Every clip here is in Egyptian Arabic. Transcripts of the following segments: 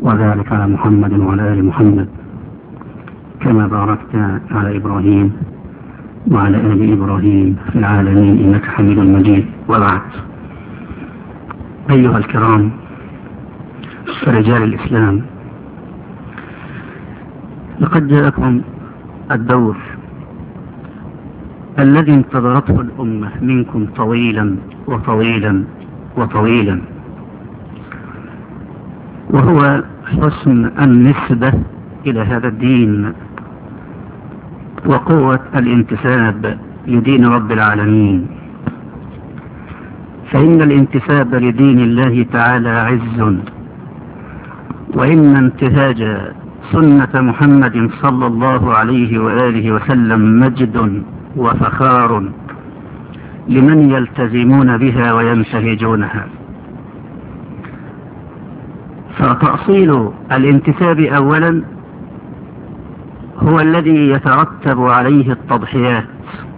وبارك على محمد وعلى آل محمد كما باركت على إبراهيم وعلى آل إبراهيم في العالمين إنك حميد مجيد وبعد أيها الكرام رجال الإسلام لقد جاءكم الدور الذي انتظرته الأمة منكم طويلا وطويلا وطويلا وهو حسن النسبة إلى هذا الدين وقوة الانتساب لدين رب العالمين فإن الانتساب لدين الله تعالى عز وإن انتهاج سنة محمد صلى الله عليه وآله وسلم مجد وفخار لمن يلتزمون بها وينتهجونها فتأصيل الانتساب أولا هو الذي يترتب عليه التضحيات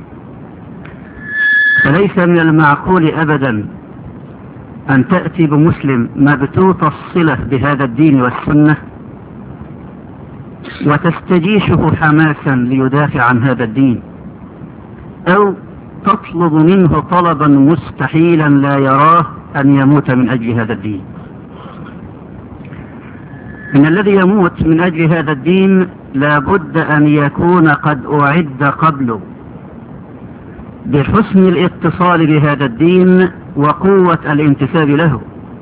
فليس من المعقول أبدا أن تأتي بمسلم مبتوط الصلة بهذا الدين والسنة وتستجيشه حماسا ليدافع عن هذا الدين أو تطلب منه طلبا مستحيلا لا يراه أن يموت من أجل هذا الدين إن الذي يموت من أجل هذا الدين لابد أن يكون قد أعد قبله بحسن الاتصال بهذا الدين وقوة الانتساب له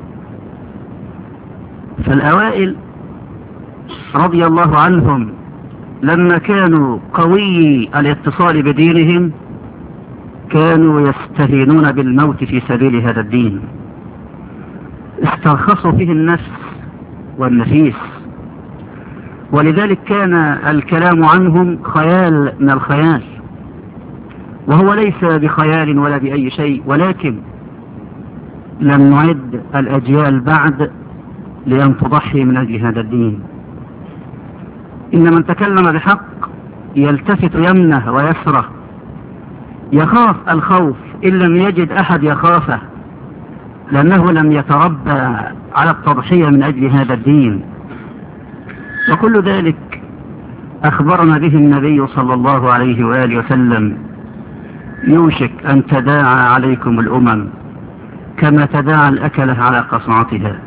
فالأوائل رضي الله عنهم لما كانوا قوي الاتصال بدينهم كانوا يستهينون بالموت في سبيل هذا الدين استرخصوا فيه النفس والنفيس ولذلك كان الكلام عنهم خيال من الخيال وهو ليس بخيال ولا بأي شيء ولكن لم نعد الأجيال بعد لأن تضحي من أجل هذا الدين إن من تكلم بحق يلتفت يمنه ويسره يخاف الخوف إن لم يجد أحد يخافه لأنه لم يتربى على التضحية من أجل هذا الدين وكل ذلك أخبرنا به النبي صلى الله عليه وآله وسلم يوشك أن تداعى عليكم الأمم كما تداعى الأكلة على قصعتها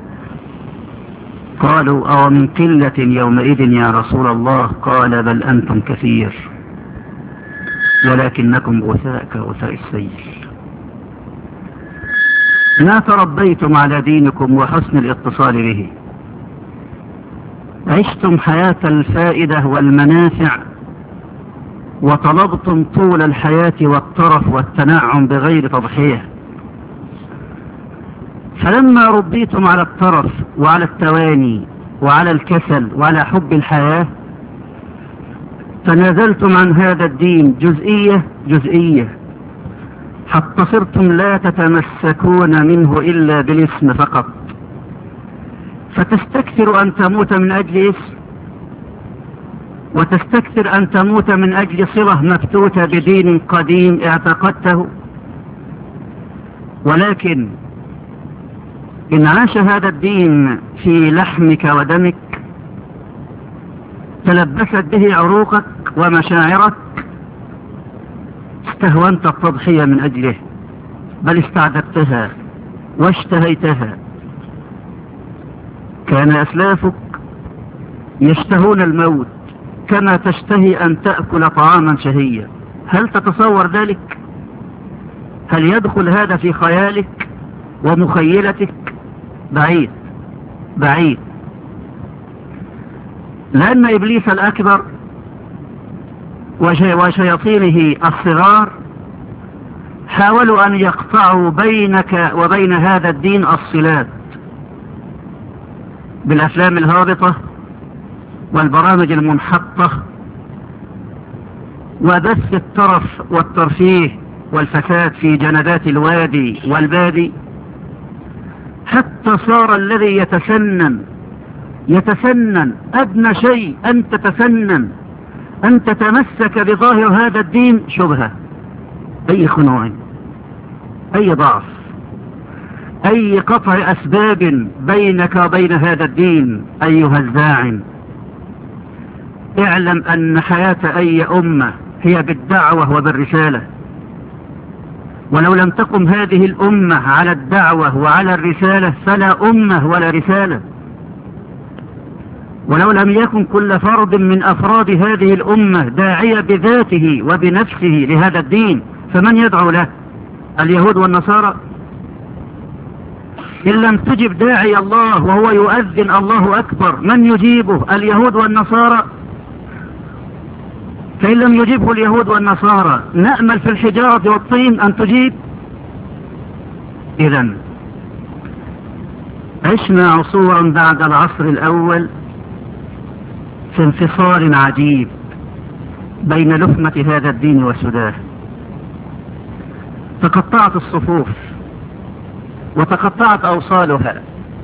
قالوا أو من قلة يومئذ يا رسول الله قال بل أنتم كثير ولكنكم غثاء كغثاء السيل ما تربيتم على دينكم وحسن الاتصال به عشتم حياة الفائدة والمنافع وطلبتم طول الحياة والطرف والتنعم بغير تضحية فلما ربيتم على الطرف وعلى التواني وعلى الكسل وعلى حب الحياة تنازلتم عن هذا الدين جزئية جزئية حتى صرتم لا تتمسكون منه إلا بالاسم فقط فتستكثر أن تموت من أجل اسم وتستكثر أن تموت من أجل صلة مفتوتة بدين قديم اعتقدته ولكن إن عاش هذا الدين في لحمك ودمك تلبست به عروقك ومشاعرك استهونت التضحية من أجله بل استعددتها واشتهيتها كان أسلافك يشتهون الموت كما تشتهي أن تأكل طعاما شهيا هل تتصور ذلك هل يدخل هذا في خيالك ومخيلتك بعيد بعيد لأن إبليس الأكبر وشياطينه الصغار حاولوا أن يقطعوا بينك وبين هذا الدين الصلات بالأفلام الهابطة والبرامج المنحطة وبث الترف والترفيه والفساد في جنبات الوادي والبادي حتى صار الذي يتسنن يتسنن أدنى شيء أن تتسنن أن تتمسك بظاهر هذا الدين شبهة أي خنوع أي ضعف أي قطع أسباب بينك وبين هذا الدين أيها الزاعم اعلم أن حياة أي أمة هي بالدعوة وبالرسالة ولو لم تقم هذه الأمة على الدعوة وعلى الرسالة فلا أمة ولا رسالة ولو لم يكن كل فرد من أفراد هذه الأمة داعية بذاته وبنفسه لهذا الدين فمن يدعو له اليهود والنصارى إن لم تجب داعي الله وهو يؤذن الله أكبر من يجيبه اليهود والنصارى فإن لم يجبه اليهود والنصارى نأمل في الحجارة والطين أن تجيب إذا عشنا عصورا بعد العصر الأول في انفصال عجيب بين لحمة هذا الدين وسداه تقطعت الصفوف وتقطعت أوصالها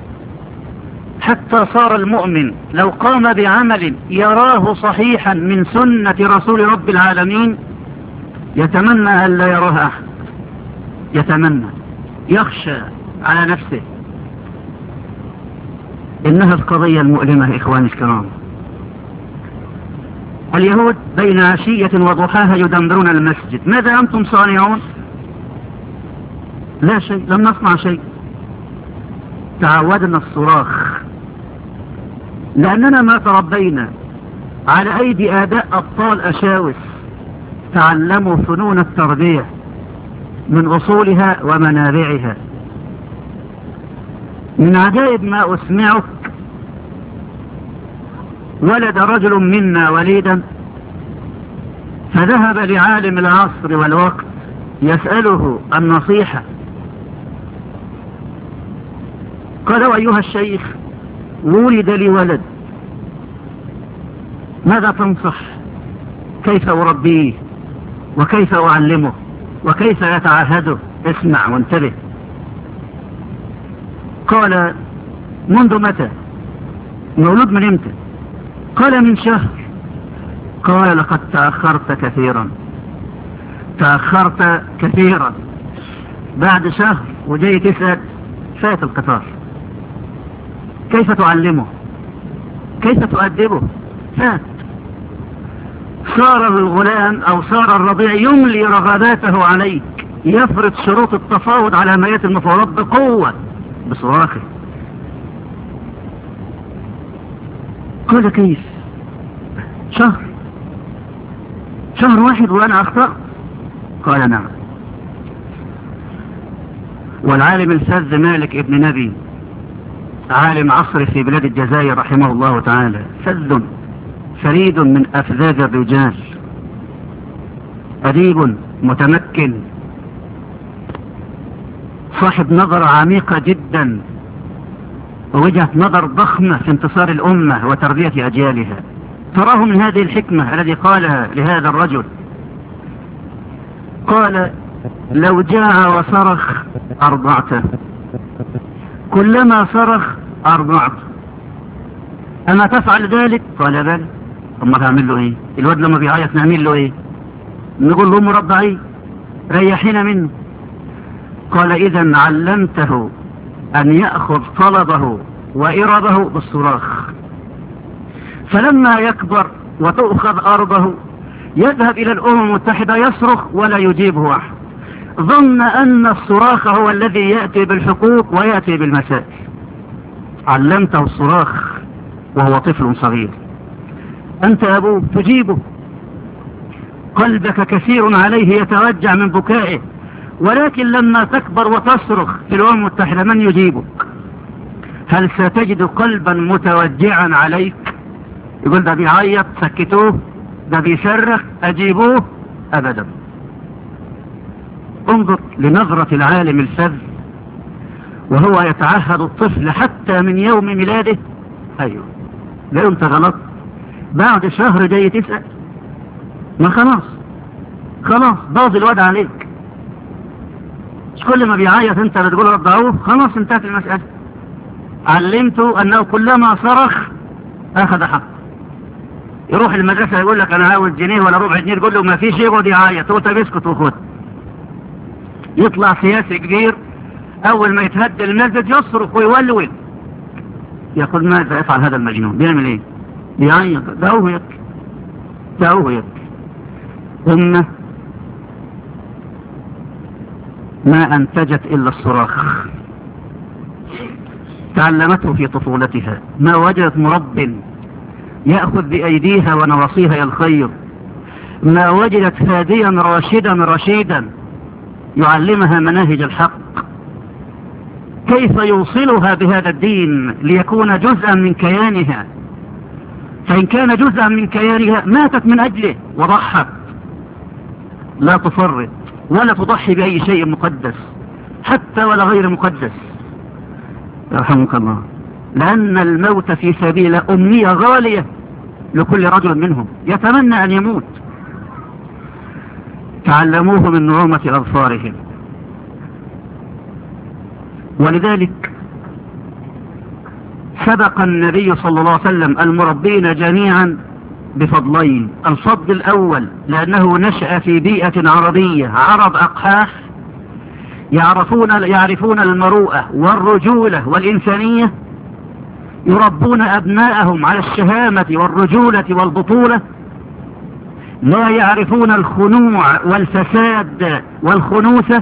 حتى صار المؤمن لو قام بعمل يراه صحيحا من سنة رسول رب العالمين يتمنى أن لا يراه أحد يتمنى يخشى على نفسه إنها القضية المؤلمة إخواني الكرام اليهود بين عشية وضحاها يدمرون المسجد ماذا أنتم صانعون لا شيء لم نصنع شيء تعودنا الصراخ لأننا ما تربينا على أيدي آباء أبطال أشاوس تعلموا فنون التربية من أصولها ومنابعها من عجائب ما أسمعك ولد رجل منا وليدا فذهب لعالم العصر والوقت يسأله النصيحة قال أيها الشيخ ولد لي ولد ماذا تنصح كيف أربيه وكيف أعلمه وكيف يتعهده اسمع وانتبه قال منذ متى مولود من امتى قال من شهر قال لقد تأخرت كثيرا تأخرت كثيرا بعد شهر وجاي تسأل فات القطار كيف تعلمه كيف تؤدبه فات صار الغلام او صار الرضيع يملي رغباته عليك يفرض شروط التفاوض على ميات المفاوضات بقوة بصراخه قال كيف شهر شهر واحد وانا اخطأ قال نعم والعالم الفذ مالك ابن نبي عالم عصر في بلاد الجزائر رحمه الله تعالى فذ فريد من أفذاذ الرجال أديب متمكن صاحب نظرة عميقة جدا ووجهة نظر ضخمة في انتصار الأمة وتربية أجيالها تراه من هذه الحكمة الذي قالها لهذا الرجل قال لو جاع وصرخ أرضعته كلما صرخ أرضعته أما تفعل ذلك قال بل أما تعمل له إيه الواد لما بيعيط نعمل له إيه نقول له مرضعي ريحينا منه قال إذا علمته أن يأخذ طلبه وإربه بالصراخ فلما يكبر وتؤخذ أرضه يذهب إلى الأمم المتحدة يصرخ ولا يجيبه أحد ظن أن الصراخ هو الذي يأتي بالحقوق ويأتي بالمسائل علمته الصراخ وهو طفل صغير أنت أبوه تجيبه قلبك كثير عليه يتوجع من بكائه ولكن لما تكبر وتصرخ في الأمم المتحدة من يجيبك هل ستجد قلبا متوجعا عليك يقول ده بيعيط سكتوه ده بيصرخ أجيبوه أبدا انظر لنظرة العالم الفذ وهو يتعهد الطفل حتى من يوم ميلاده ايوه لا انت غلط بعد شهر جاي تسأل ما خلاص خلاص باظ الوضع عليك مش كل ما بيعيط انت بتقول رضعوه خلاص انتهت المسألة علمته انه كلما صرخ اخذ حق يروح المدرسة يقول لك انا عاوز جنيه ولا ربع جنيه تقول له ما فيش يقعد يعيط تقول طب اسكت وخد يطلع سياسي كبير اول ما يتهد المسجد يصرخ ويولول يقول ماذا يفعل هذا المجنون بيعمل ايه بيعيط ده هو يبكي ده هو يبكي أمة ما أنتجت إلا الصراخ تعلمته في طفولتها ما وجدت مرب يأخذ بأيديها ونواصيها إلى الخير ما وجدت هاديا راشدا رشيدا يعلمها مناهج الحق كيف يوصلها بهذا الدين ليكون جزءا من كيانها فإن كان جزءا من كيانها ماتت من أجله وضحت لا تفرط ولا تضحي بأي شيء مقدس حتى ولا غير مقدس يرحمك الله لأن الموت في سبيل أمنية غالية لكل رجل منهم يتمنى أن يموت تعلموه من نعومة أظفارهم ولذلك سبق النبي صلى الله عليه وسلم المربين جميعا بفضلين الفضل الأول لأنه نشأ في بيئة عربية عرب أقحاح يعرفون, يعرفون المروءة والرجولة والإنسانية يربون أبناءهم على الشهامة والرجولة والبطولة لا يعرفون الخنوع والفساد والخنوثة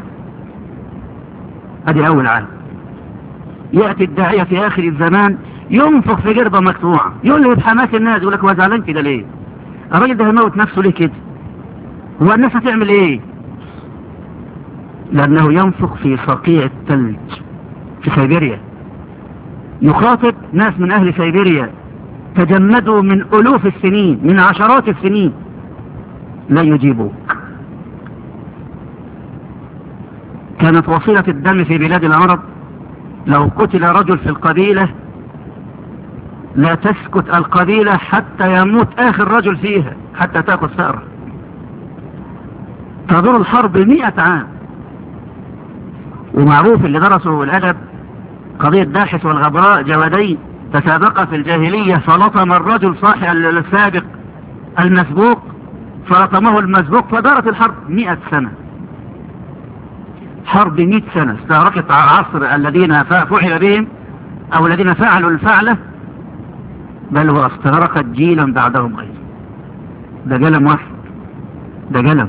هذه أول عام يأتي الداعية في آخر الزمان ينفخ في جربة مقطوعة يلهب حماس الناس يقول لك هو زعلان كده ليه الراجل ده هيموت نفسه ليه كده هو الناس هتعمل ايه لأنه ينفخ في صقيع الثلج في سيبيريا يخاطب ناس من أهل سيبيريا تجمدوا من ألوف السنين من عشرات السنين لا يجيبوك كانت وصيلة الدم في بلاد العرب لو قتل رجل في القبيلة لا تسكت القبيلة حتى يموت آخر رجل فيها حتى تأخذ ثأره تدور الحرب مئة عام ومعروف اللي درسوا الأدب قضية داحس والغبراء جوادين تسابق في الجاهلية فلطم الرجل صاحب السابق المسبوق فلطمه المسبوق فدارت الحرب مئة سنة حرب مئة سنة استغرقت عصر الذين فعل بهم أو الذين فعلوا الفعلة بل واستغرقت جيلا بعدهم غير ده قلم واحد ده قلم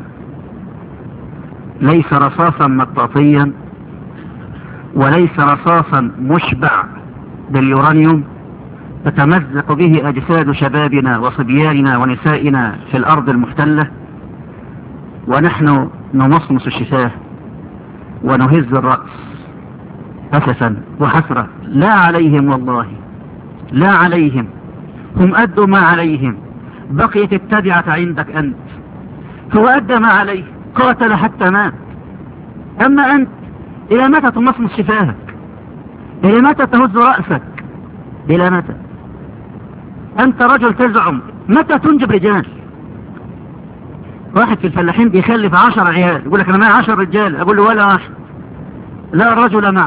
ليس رصاصا مطاطيا وليس رصاصا مشبع باليورانيوم تتمزق به أجساد شبابنا وصبياننا ونسائنا في الأرض المحتلة ونحن نمصمص الشفاه ونهز الرأس أسفا وحسرة لا عليهم والله لا عليهم هم أدوا ما عليهم بقيت التبعة عندك أنت هو أدى ما عليه قاتل حتى مات أما أنت إلى متى تمصمص شفاهك إلى متى تهز رأسك إلى متى أنت رجل تزعم متى تنجب رجال واحد في الفلاحين بيخلف عشر عيال يقول لك أنا معي عشر رجال أقول له ولا واحد لا رجل معك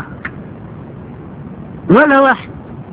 ولا واحد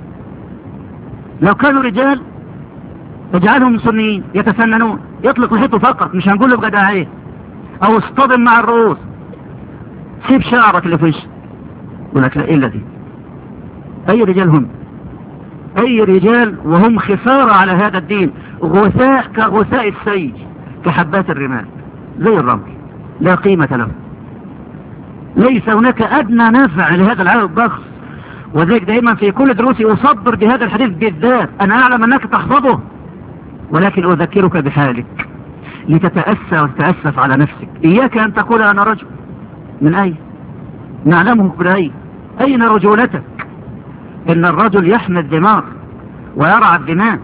لو كانوا رجال اجعلهم سنيين يتفننون يطلق لحيته فقط مش هنقول له بجداعيه او اصطدم مع الرؤوس سيب شعرك اللي في وشك يقول لك لا الا دي اي رجال هم اي رجال وهم خسارة على هذا الدين غثاء كغثاء السيج كحبات الرمال زي الرمل لا قيمة له ليس هناك ادنى نفع لهذا العالم الضخم وذلك دائما في كل دروسي أصبر بهذا الحديث بالذات أنا أعلم أنك تحفظه ولكن أذكرك بحالك لتتأسى وتتأسف على نفسك إياك أن تقول أنا رجل من أين نعلمه بأي أين رجولتك إن الرجل يحمي الدماغ ويرعى الدماء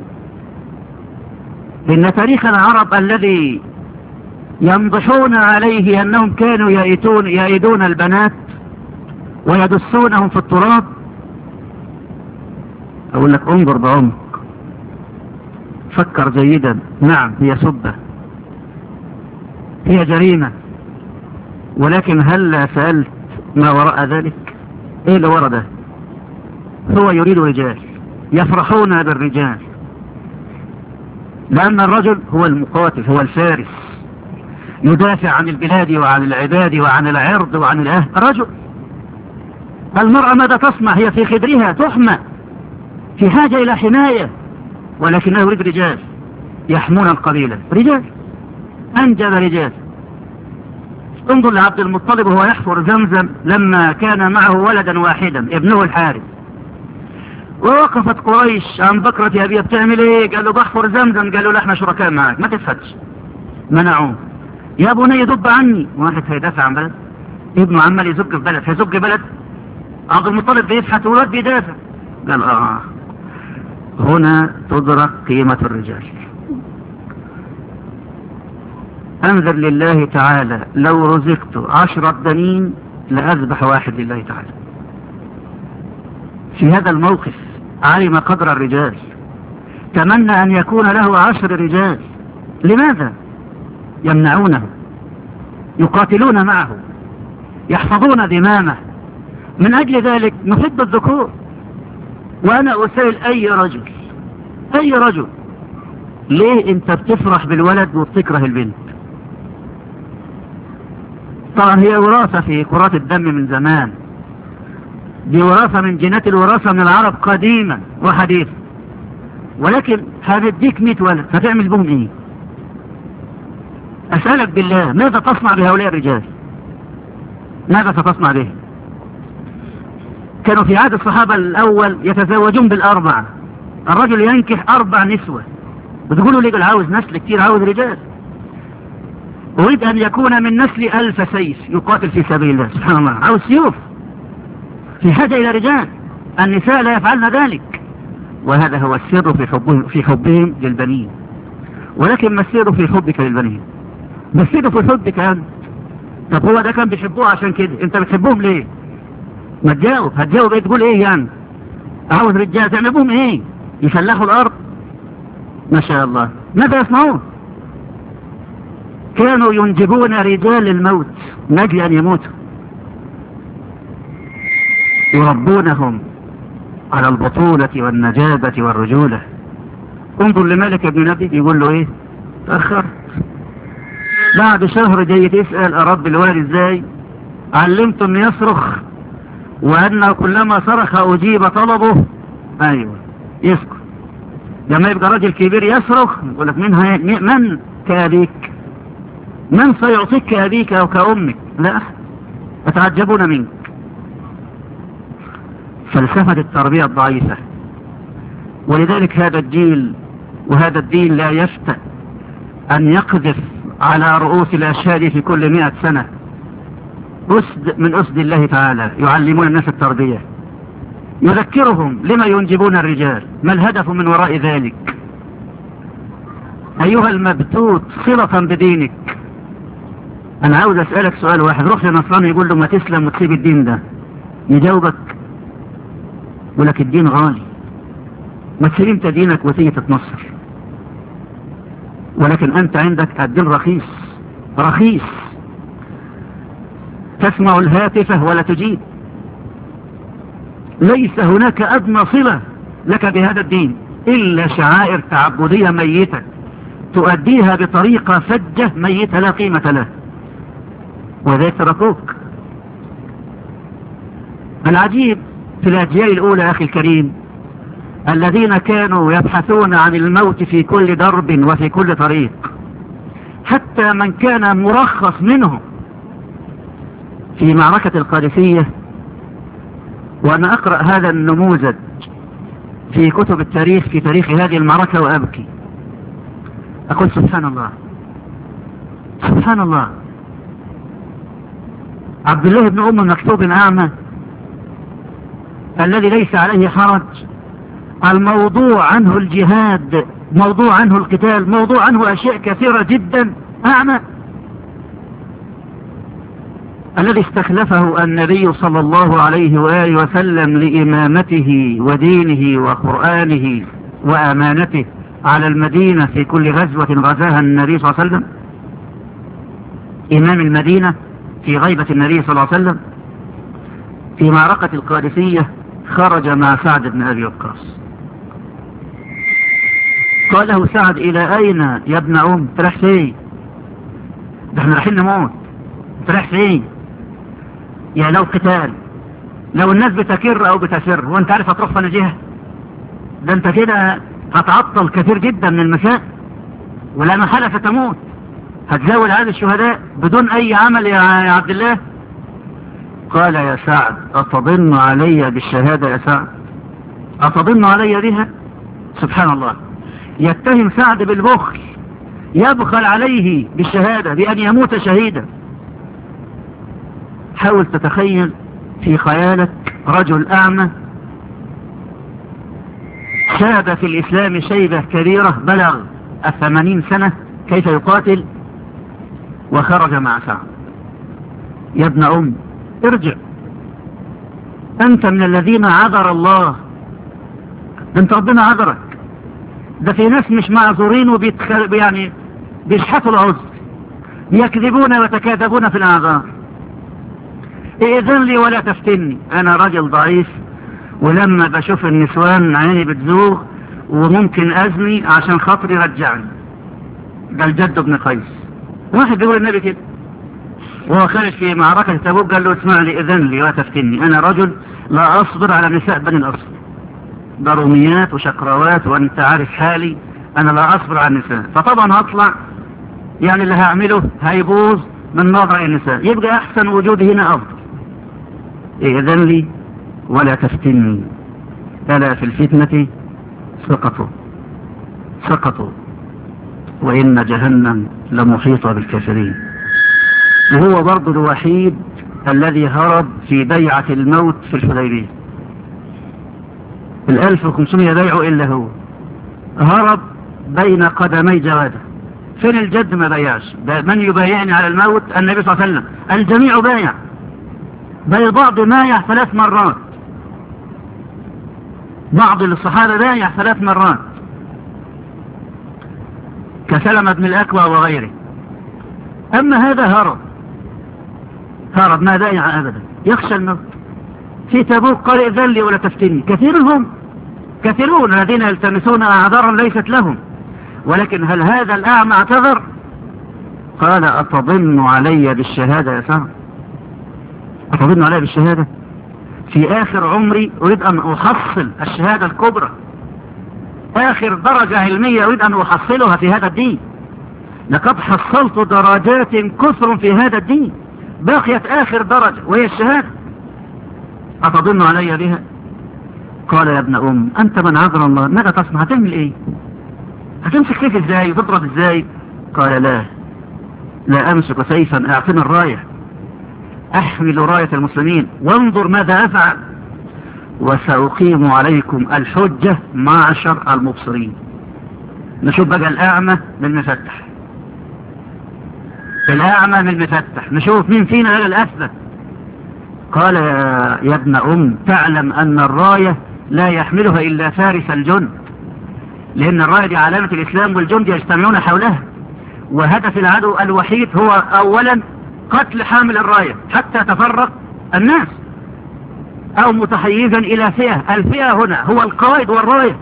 إن تاريخ العرب الذي ينضحون عليه أنهم كانوا يأتون يأيدون البنات ويدسونهم في التراب أقول لك انظر بعمق فكر جيدا نعم هي سبة هي جريمة ولكن هل لا سألت ما وراء ذلك ايه اللي وراء ده هو يريد رجال يفرحون بالرجال لأن الرجل هو المقاتل هو الفارس يدافع عن البلاد وعن العباد وعن العرض وعن الأهل رجل المرأة ماذا تصنع هي في خدرها تحمى في حاجة إلى حماية ولكنه يريد رجال يحمون القبيلة رجال أنجب رجال انظر لعبد المطلب وهو يحفر زمزم لما كان معه ولدا واحدا ابنه الحارث ووقفت قريش عن بكرة أبي بتعمل ايه قال له بحفر زمزم قال له لا احنا شركاء معك ما تفهدش منعوه يا بني دب عني واحد هيدافع عن بلد ابنه عمال يزق في بلد هيزق بلد عبد المطلب بيبحث ولاد بيدافع قال اه هنا تدرك قيمة الرجال انذر لله تعالى لو رزقت عشرة بنين لأذبح واحد لله تعالى في هذا الموقف علم قدر الرجال تمنى أن يكون له عشر رجال لماذا يمنعونه يقاتلون معه يحفظون دمامه من أجل ذلك نحب الذكور وأنا أسأل أي رجل أي رجل ليه أنت بتفرح بالولد وبتكره البنت طبعا هي وراثة في كرات الدم من زمان دي وراثة من جينات الوراثة من العرب قديما وحديثا ولكن هنديك 100 ولد هتعمل بهم ايه اسألك بالله ماذا تصنع بهؤلاء الرجال ماذا ستصنع بهم كانوا في عهد الصحابة الاول يتزوجون بالاربعة الرجل ينكح اربع نسوة بتقولوا ليه عاوز نسل كتير عاوز رجال أريد أن يكون من نسل ألف سيف يقاتل في سبيل الله سبحان الله عاوز سيوف في حاجة إلى رجال النساء لا يفعلن ذلك وهذا هو السر في حبهم, في حبهم للبنين ولكن ما السر في حبك للبنين ما السر في حبك أنت طب هو ده كان بيحبوه عشان كده انت بتحبهم ليه ما تجاوب هتجاوب ايه تقول ايه يعني عاوز رجال تعمل بهم ايه يفلحوا الارض ما شاء الله ماذا يصنعون كانوا ينجبون رجال الموت من أجل أن يموتوا يربونهم على البطولة والنجابة والرجولة انظر لملك ابن نبي يقول له ايه تأخرت بعد شهر جاي تسأل أرب الوالد ازاي علمت ان يصرخ وأنه كلما صرخ أجيب طلبه أيوة يسكت لما يبقى راجل كبير يصرخ يقول لك من, هي... من كابيك من سيعطيك كأبيك أو كأمك لا يتعجبون منك فلسفة التربية الضعيفة ولذلك هذا الجيل وهذا الدين لا يفتأ أن يقذف على رؤوس الأشهاد في كل مئة سنة أسد من أسد الله تعالى يعلمون الناس التربية يذكرهم لما ينجبون الرجال ما الهدف من وراء ذلك أيها المبتوت صلة بدينك انا عاوز اسألك سؤال واحد روح لنصراني يقول له ما تسلم وتسيب الدين ده يجاوبك يقول لك الدين غالي ما تسيب انت دينك وتيجي تتنصر ولكن انت عندك الدين رخيص رخيص تسمع الهاتفة ولا تجيب ليس هناك ادنى صلة لك بهذا الدين الا شعائر تعبدية ميتة تؤديها بطريقة فجة ميتة لا قيمة له وذلك تركوك العجيب في الأجيال الأولى أخي الكريم الذين كانوا يبحثون عن الموت في كل درب وفي كل طريق حتى من كان مرخص منهم في معركة القادسية وأنا أقرأ هذا النموذج في كتب التاريخ في تاريخ هذه المعركة وأبكي أقول سبحان الله سبحان الله عبد الله بن أم مكتوب أعمى الذي ليس عليه حرج الموضوع عنه الجهاد موضوع عنه القتال موضوع عنه أشياء كثيرة جدا أعمى الذي استخلفه النبي صلى الله عليه وآله وسلم لإمامته ودينه وقرآنه وأمانته على المدينة في كل غزوة غزاها النبي صلى الله عليه وسلم إمام المدينة في غيبة النبي صلى الله عليه وسلم في معركة القادسية خرج مع سعد بن أبي وقاص قال له سعد إلى أين يا ابن أم ترح فين ده احنا رايحين نموت ترح فين يا لو قتال لو الناس بتكر او بتسر وانت عارف هتروح فانا جهة ده انت كده هتعطل كثير جدا من المساء ولا محالة فتموت هتزاول هذه الشهداء بدون اي عمل يا عبد الله قال يا سعد أتضن علي بالشهادة يا سعد أتضن علي بها سبحان الله يتهم سعد بالبخل يبخل عليه بالشهادة بأن يموت شهيدا حاول تتخيل في خيالك رجل أعمى شاب في الإسلام شيبة كبيرة بلغ الثمانين سنة كيف يقاتل وخرج مع سعد يا ابن أم ارجع أنت من الذين عذر الله انت ربنا عذرك ده في ناس مش معذورين وبيتخل يعني بيشحتوا العذر يكذبون ويتكاذبون في الأعذار ائذن لي ولا تفتني أنا راجل ضعيف ولما بشوف النسوان عيني بتزوغ وممكن أزني عشان خاطري رجعني ده الجد ابن قيس واحد بيقول النبي كده وهو خارج في معركة تبوك قال له اسمع لي اذن لي وتفتني انا رجل لا اصبر على نساء بني الاصل ضروميات وشقراوات وانت عارف حالي انا لا اصبر على النساء فطبعا هطلع يعني اللي هعمله هيبوظ من نظر النساء يبقى احسن وجودي هنا افضل اذن لي ولا تفتني الا في الفتنة سقطوا سقطوا وان جهنم لمحيطة بالكافرين وهو برضه الوحيد الذي هرب في بيعة الموت في الحديبية الألف وخمسمية بيعه إلا هو هرب بين قدمي جواده فين الجد ما بيعش من يبايعني على الموت النبي صلى الله عليه وسلم الجميع بايع بل بعض بايع ثلاث مرات بعض الصحابة بايع ثلاث مرات كسلمة بن الأكوى وغيره أما هذا هرب هرب ما بايع أبدا يخشى الموت في تبوك قال إذن لي ولا تفتني كثيرهم كثيرون الذين يلتمسون أعذارا ليست لهم ولكن هل هذا الأعمى اعتذر قال أتظن علي بالشهادة يا سعد أتظن علي بالشهادة في آخر عمري أريد أن أحصل الشهادة الكبرى آخر درجة علمية أريد أن أحصلها في هذا الدين لقد حصلت درجات كثر في هذا الدين بقيت آخر درجة وهي الشهادة أتظن علي بها قال يا ابن أم أنت من عذر الله ماذا تصنع هتعمل إيه هتمسك سيف إزاي وتضرب إزاي قال لا لا أمسك سيفا أعطني الراية أحمل راية المسلمين وانظر ماذا أفعل وسأقيم عليكم الحجة معشر المبصرين نشوف بقى الأعمى بالمفتح الأعمى من المفتح نشوف مين فينا غير الأثبت قال يا ابن أم تعلم أن الراية لا يحملها إلا فارس الجند لأن الراية دي علامة الإسلام والجند يجتمعون حولها وهدف العدو الوحيد هو أولا قتل حامل الراية حتى تفرق الناس أو متحيزا إلى فئة الفئة هنا هو القائد والراية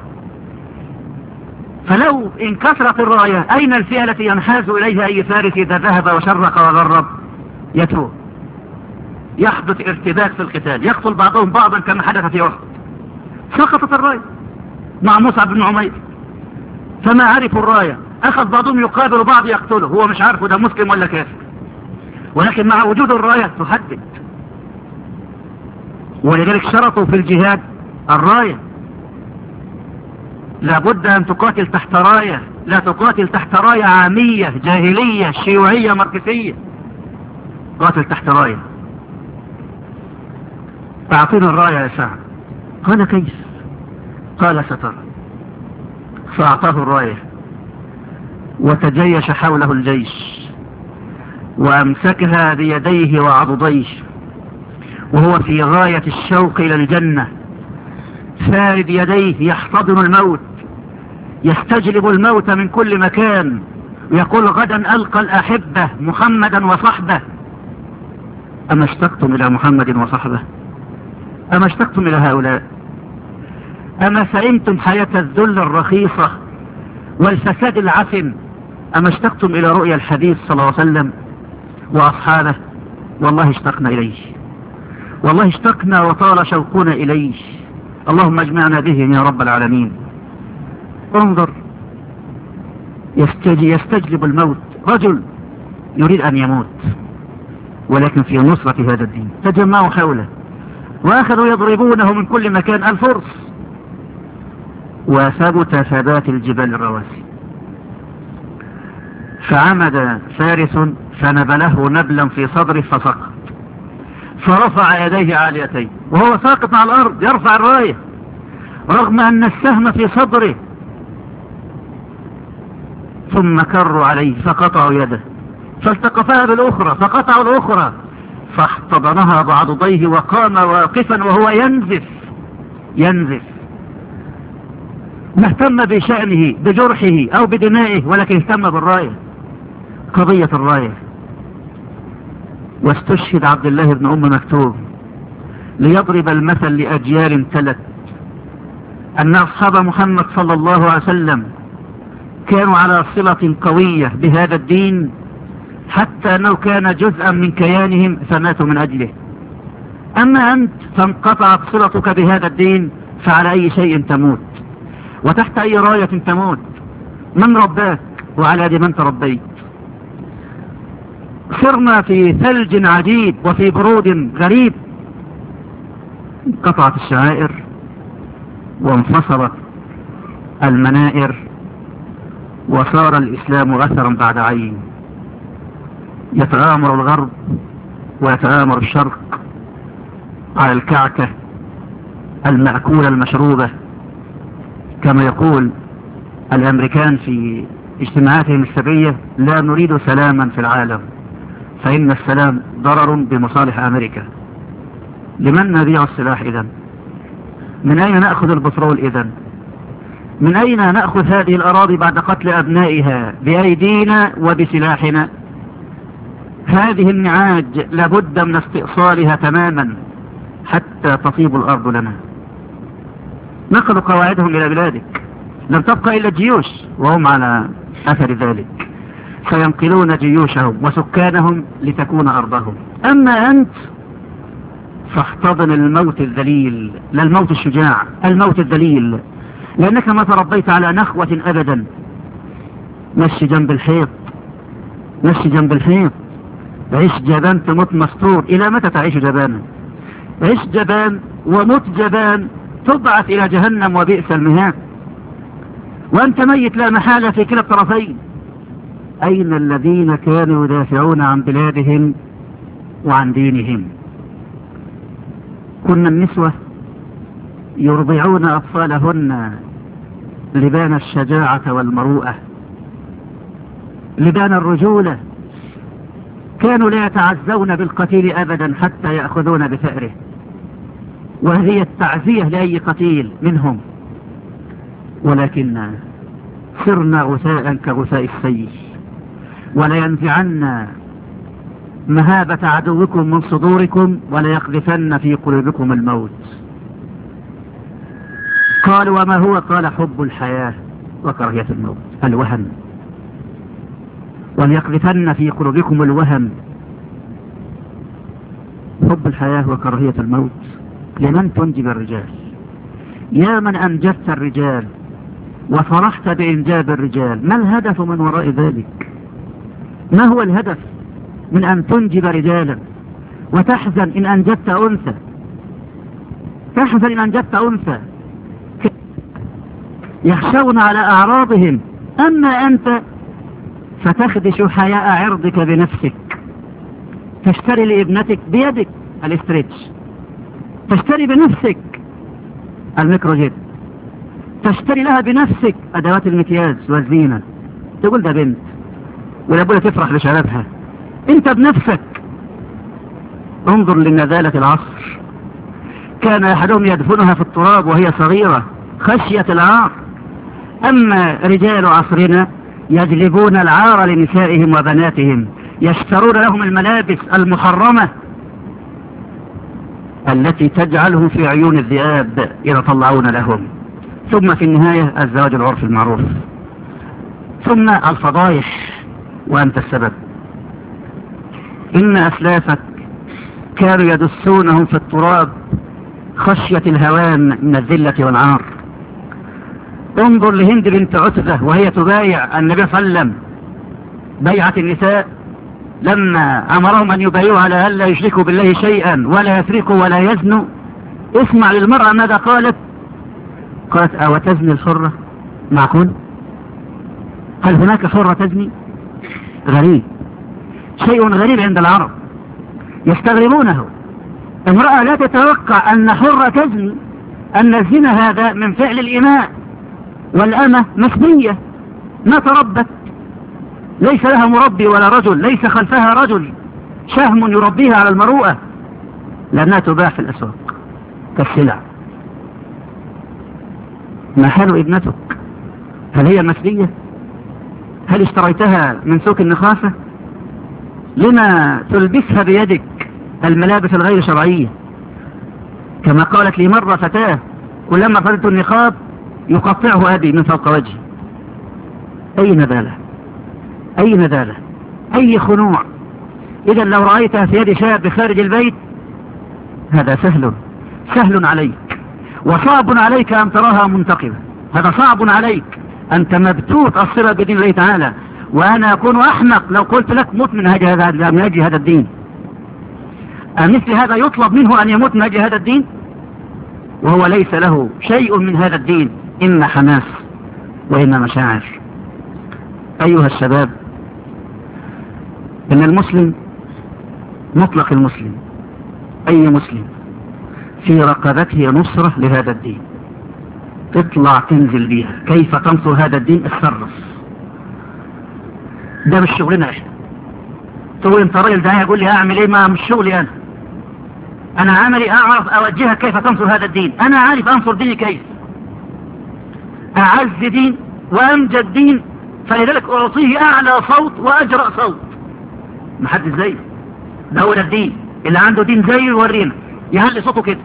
فلو انكسرت الراية أين الفئة التي ينحاز إليها أي فارس إذا ذهب وشرق وغرب يتوب يحدث ارتباك في القتال يقتل بعضهم بعضا كما حدث في أحد سقطت الراية مع مصعب بن عمير فما عرفوا الراية أخذ بعضهم يقابل بعض يقتله هو مش عارفه ده مسلم ولا كافر ولكن مع وجود الراية تحدد ولذلك شرطوا في الجهاد الراية لابد أن تقاتل تحت راية لا تقاتل تحت راية عامية جاهلية شيوعية ماركسية قاتل تحت راية فأعطينا الراية يا سعد قال كيف قال سترى فأعطاه الراية وتجيش حوله الجيش وأمسكها بيديه وعضديه وهو في غاية الشوق إلى الجنة فارد يديه يحتضن الموت يستجلب الموت من كل مكان ويقول غدا ألقى الأحبة محمدا وصحبه أما اشتقتم إلى محمد وصحبه أما اشتقتم إلى هؤلاء أما سئمتم حياة الذل الرخيصة والفساد العفن أما اشتقتم إلى رؤيا الحديث صلى الله عليه وسلم وأصحابه والله اشتقنا إليه والله اشتقنا وطال شوقنا إليه اللهم اجمعنا بهم يا رب العالمين انظر يستج... يستجلب الموت رجل يريد أن يموت ولكن في نصرة هذا الدين تجمعوا حوله وأخذوا يضربونه من كل مكان الفرس وثبت ثبات الجبال الرواسي فعمد فارس فنبله نبلا في صدره فسقط فرفع يديه عاليتين وهو ساقط على الأرض يرفع الراية رغم أن السهم في صدره ثم كروا عليه فقطعوا يده فالتقفها بالأخرى فقطعوا الأخرى فاحتضنها بعضديه وقام واقفا وهو ينزف ينزف ما اهتم بشأنه بجرحه أو بدمائه ولكن اهتم بالراية قضية الراية واستشهد عبد الله بن أم مكتوب ليضرب المثل لأجيال تلت أن أصحاب محمد صلى الله عليه وسلم كانوا على صلة قوية بهذا الدين حتى أنه كان جزءا من كيانهم فماتوا من أجله أما أنت فانقطعت صلتك بهذا الدين فعلى أي شيء تموت وتحت أي راية تموت من رباك وعلى يد من تربيت صرنا في ثلج عجيب وفي برود غريب انقطعت الشعائر وانفصلت المنائر وصار الإسلام أثرا بعد عين يتآمر الغرب ويتآمر الشرق على الكعكة المأكولة المشروبة كما يقول الأمريكان في اجتماعاتهم السرية لا نريد سلاما في العالم فإن السلام ضرر بمصالح أمريكا لمن نبيع السلاح إذن من أين نأخذ البترول إذن من أين نأخذ هذه الأراضي بعد قتل أبنائها بأيدينا وبسلاحنا هذه النعاج لابد من استئصالها تماما حتى تطيب الأرض لنا نقلوا قواعدهم إلى بلادك لم تبقى إلا الجيوش وهم على أثر ذلك سينقلون جيوشهم وسكانهم لتكون أرضهم أما أنت فاحتضن الموت الذليل لا الموت الشجاع الموت الذليل لأنك ما تربيت على نخوة أبدا مشي جنب الحيط مشي جنب الحيط عيش جبان تموت مستور إلى متى تعيش جبانا عيش جبان ومت جبان تبعث إلى جهنم وبئس المهاد وأنت ميت لا محالة في كلا الطرفين أين الذين كانوا يدافعون عن بلادهم وعن دينهم كنا النسوة يرضعون أطفالهن لبان الشجاعة والمروءة لبان الرجولة كانوا لا يتعزون بالقتيل أبدا حتى يأخذون بثأره وهي التعزية لأي قتيل منهم ولكن صرنا غثاء كغثاء السيل ولينزعن مهابة عدوكم من صدوركم وليقذفن في قلوبكم الموت قال وما هو قال حب الحياة وكراهية الموت الوهن وليقذفن في قلوبكم الوهن حب الحياة وكراهية الموت لمن تنجب الرجال يا من أنجبت الرجال وفرحت بإنجاب الرجال ما الهدف من وراء ذلك ما هو الهدف من أن تنجب رجالا وتحزن إن أنجبت أنثى تحزن إن أنجبت أنثى يخشون على أعراضهم أما أنت فتخدش حياء عرضك بنفسك تشتري لابنتك بيدك الاستريتش تشتري بنفسك الميكروجيت تشتري لها بنفسك أدوات المكياج والزينة تقول ده بنت والأبوة تفرح بشبابها انت بنفسك انظر لنزالة العصر كان أحدهم يدفنها في التراب وهي صغيرة خشية العار أما رجال عصرنا يجلبون العار لنسائهم وبناتهم يشترون لهم الملابس المحرمة التي تجعلهم في عيون الذئاب يتطلعون لهم ثم في النهاية الزواج العرف المعروف ثم الفضايح وأنت السبب إن أسلافك كانوا يدسونهم في التراب خشية الهوان من الذلة والعار انظر لهند بنت عتبة وهي تبايع النبي صلى الله عليه وسلم بيعة النساء لما أمرهم أن يبايعوا على ألا يشركوا بالله شيئا ولا يسرقوا ولا يزنوا اسمع للمرأة ماذا قالت قالت أو تزني الحرة معقول هل هناك حرة تزني غريب شيء غريب عند العرب يستغربونه امرأة لا تتوقع أن حرة تزني أن الزنا هذا من فعل الإماء والأمة مسبية ما تربت ليس لها مربي ولا رجل ليس خلفها رجل شهم يربيها على المروءة لأنها تباع في الأسواق كالسلع ما حال ابنتك هل هي مسبية هل اشتريتها من سوق النخاسة لما تلبسها بيدك الملابس الغير شرعية كما قالت لي مرة فتاة كلما فردت النقاب يقطعه أبي من فوق وجهي أي نبالة أي نبالة أي خنوع إذا لو رأيتها في يد شاب خارج البيت هذا سهل سهل عليك وصعب عليك أن تراها منتقبة هذا صعب عليك أنت مبتوت الصلة بدين الله تعالى وأنا أكون أحمق لو قلت لك مت من أجل هذا من أجل هذا الدين أمثل هذا يطلب منه أن يموت من أجل هذا الدين وهو ليس له شيء من هذا الدين إما حماس وإما مشاعر أيها الشباب إن المسلم مطلق المسلم أي مسلم في رقبته نصرة لهذا الدين تطلع تنزل بيها كيف تنصر هذا الدين اتصرف ده مش شغلنا احنا تقول انت راجل ده يقول لي اعمل ايه ما مش شغلي انا انا عملي اعرف اوجهك كيف تنصر هذا الدين انا عارف انصر ديني كيف اعز دين وامجد دين فلذلك اعطيه اعلى صوت واجرأ صوت محدش زيه ده هو ده الدين اللي عنده دين زيه يورينا يهلي صوته كده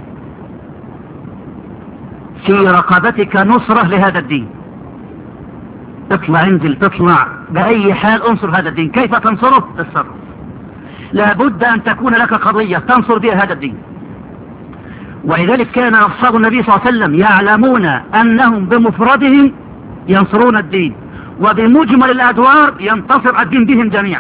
في رقبتك نصرة لهذا الدين اطلع انزل تطلع بأي حال انصر هذا الدين كيف تنصره تصرف لابد أن تكون لك قضية تنصر بها هذا الدين ولذلك كان أصحاب النبي صلى الله عليه وسلم يعلمون أنهم بمفردهم ينصرون الدين وبمجمل الأدوار ينتصر الدين بهم جميعا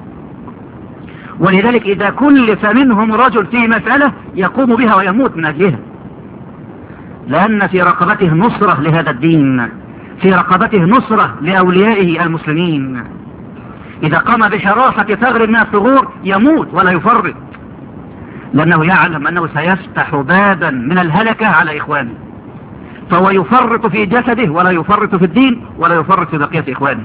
ولذلك إذا كلف منهم رجل في مسألة يقوم بها ويموت من أجلها لأن في رقبته نصرة لهذا الدين في رقبته نصرة لأوليائه المسلمين إذا قام بحراسة ثغر من الثغور يموت ولا يفرط لأنه يعلم أنه سيفتح بابا من الهلكة على إخوانه فهو يفرط في جسده ولا يفرط في الدين ولا يفرط في بقية إخوانه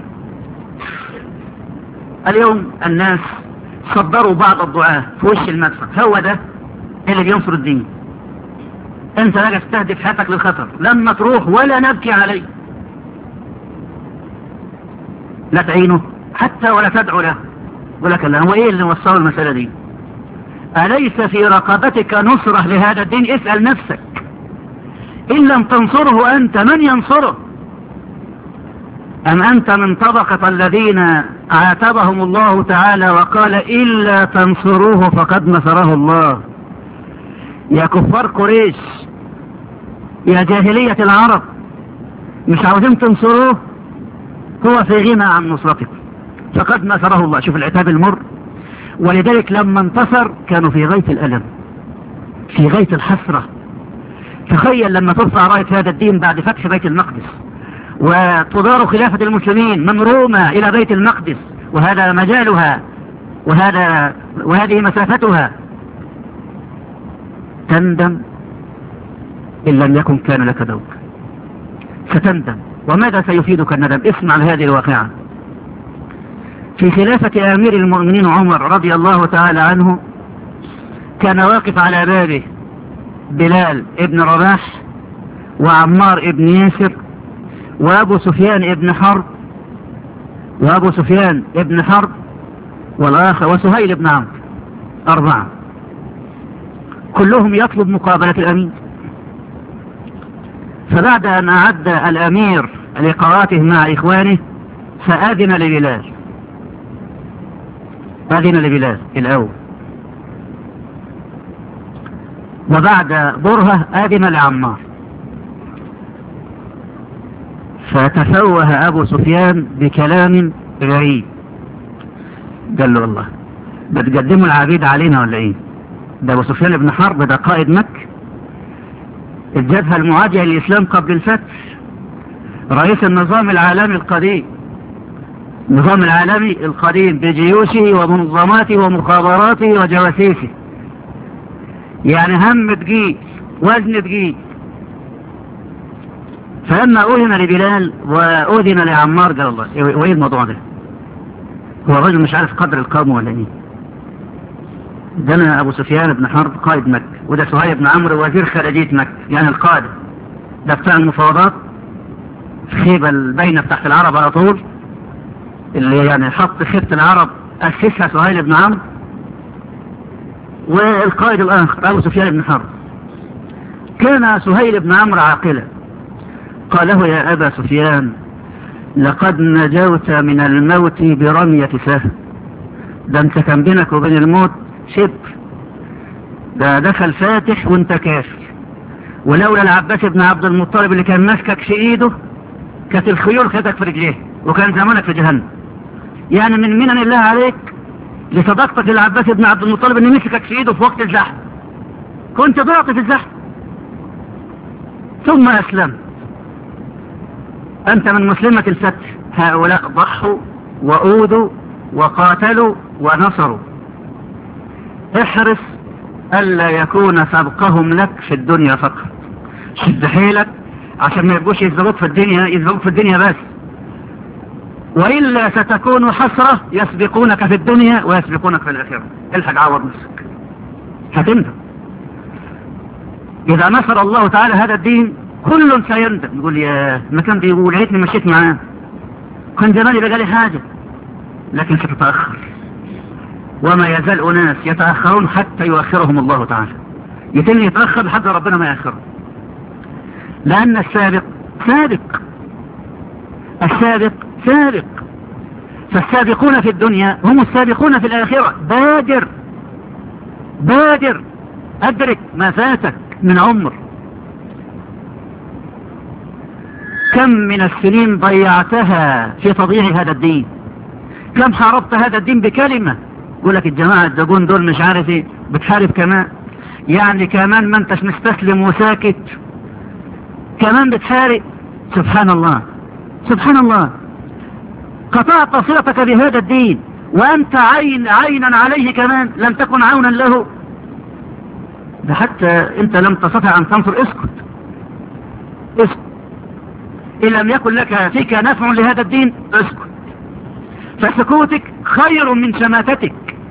اليوم الناس صدروا بعض الدعاة في وش المدفع هو ده اللي بينصر الدين انت لا تستهدف حياتك للخطر لما تروح ولا نبكي عليه لا تعينه حتى ولا تدعو له ولك الله هو ايه اللي وصله المسألة دي أليس في رقبتك نصرة لهذا الدين اسأل نفسك إن لم تنصره أنت من ينصره أم أنت من طبقة الذين عاتبهم الله تعالى وقال إلا تنصروه فقد نصره الله يا كفار قريش يا جاهلية العرب مش عاوزين تنصروه هو في غنى عن نصرتكم فقد نصره الله شوف العتاب المر ولذلك لما انتصر كانوا في غاية الألم في غاية الحسرة تخيل لما ترفع راية هذا الدين بعد فتح بيت المقدس وتدار خلافة المسلمين من روما إلى بيت المقدس وهذا مجالها وهذا وهذه مسافتها تندم إن لم يكن كان لك ذوق ستندم وماذا سيفيدك الندم اسمع لهذه الواقعة في خلافة أمير المؤمنين عمر رضي الله تعالى عنه كان واقف على بابه بلال ابن رباح وعمار ابن ياسر وابو سفيان ابن حرب وابو سفيان ابن حرب والاخر وسهيل ابن عمرو اربعة كلهم يطلب مقابلة الامير فبعد ان اعد الامير لقاءاته مع اخوانه فاذن لبلال اذن لبلال الاول وبعد برهة آذن لعمار فتفوه أبو سفيان بكلام غريب قال له والله بتقدموا العبيد علينا ولا ايه ده ابو سفيان بن حرب ده قائد مكة الجبهة المواجهة للإسلام قبل الفتح رئيس النظام العالمي القديم النظام العالمي القديم بجيوشه ومنظماته ومخابراته وجواسيسه يعني هم تقيل وزن تقيل فلما أذن لبلال وأذن لعمار قال الله وإيه الموضوع ده هو الرجل مش عارف قدر القوم ولا ايه ده انا ابو سفيان بن حرب قائد مكة وده سهيل بن عمرو وزير خارجية مكة يعني القائد ده بتاع المفاوضات في خيبة البينة بتاعت العرب على طول اللي يعني حط خيبة العرب أسسها سهيل بن عمرو والقائد الآخر أبو سفيان بن حرب كان سهيل بن عمرو عاقلا قال له يا أبا سفيان لقد نجوت من الموت برمية سهم ده انت كان بينك وبين الموت شبر ده دخل فاتح وانت كافر ولولا العباس بن عبد المطلب اللي كان ماسكك في ايده كانت الخيول خدك في رجليه وكان زمانك في جهنم يعني من منن الله عليك لصداقتك للعباس بن عبد المطلب ان مسكك في ايده في وقت الزحف كنت ضعت في الزحف ثم اسلمت أنت من مسلمة الفتح هؤلاء ضحوا وأوذوا وقاتلوا ونصروا احرص ألا يكون سبقهم لك في الدنيا فقط شد حيلك عشان ما يبقوش يسبقوك في الدنيا يسبقوك في الدنيا بس وإلا ستكون حسرة يسبقونك في الدنيا ويسبقونك في الآخرة الحق عوض نفسك هتندم إذا نصر الله تعالى هذا الدين كل سيندم يقول يا ما كان بيقول يا ريتني مشيت معاه كان زماني بقى لي حاجة لكن ستتأخر وما يزال أناس يتأخرون حتى يؤخرهم الله تعالى يتم يتأخر لحد ربنا ما يأخره لأن السابق سابق السابق سابق فالسابقون في الدنيا هم السابقون في الآخرة بادر بادر أدرك ما فاتك من عمر كم من السنين ضيعتها في تضييع هذا الدين كم حاربت هذا الدين بكلمة يقول لك الجماعة الدجون دول مش عارف ايه بتحارب كمان يعني كمان ما انتش مستسلم وساكت كمان بتحارب سبحان الله سبحان الله قطعت صلتك بهذا الدين وانت عين عينا عليه كمان لم تكن عونا له ده حتى انت لم تستطع ان تنصر اسكت اسكت إن لم يكن لك فيك نفع لهذا الدين اسكت فسكوتك خير من شماتتك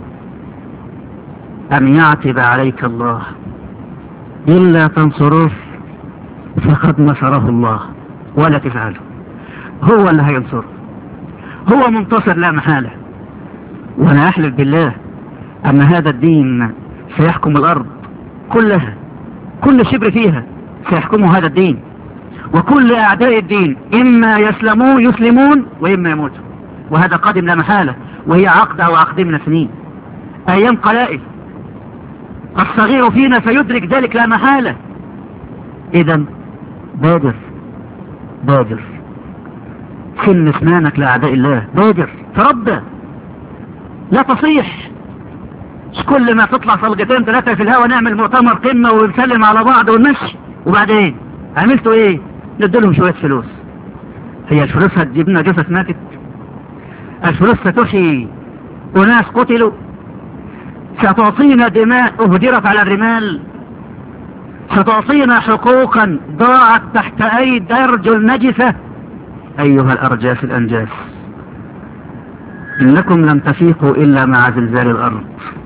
أن يعتب عليك الله إلا تنصروه فقد نصره الله ولا تفعله هو اللي هينصره هو منتصر لا محالة وأنا أحلف بالله أن هذا الدين سيحكم الأرض كلها كل شبر فيها سيحكمه هذا الدين وكل أعداء الدين إما يسلمون يسلمون وإما يموتوا وهذا قادم لا محالة وهي عقد أو عقدين من السنين أيام قلائل الصغير فينا سيدرك ذلك لا محالة إذا بادر بادر سن اسنانك لأعداء الله بادر تربى لا تصيح مش كل ما تطلع صلقتين ثلاثة في الهواء نعمل مؤتمر قمة ونسلم على بعض ونمشي وبعدين عملتوا ايه ندلهم شوية فلوس هي الفلوس هتجيبنا جثث ماتت الفلوس ستحيي وناس قتلوا ستعطينا دماء اهدرت على الرمال ستعطينا حقوقا ضاعت تحت ايدي ارجل نجسة ايها الارجاس الانجاس انكم لن تفيقوا الا مع زلزال الارض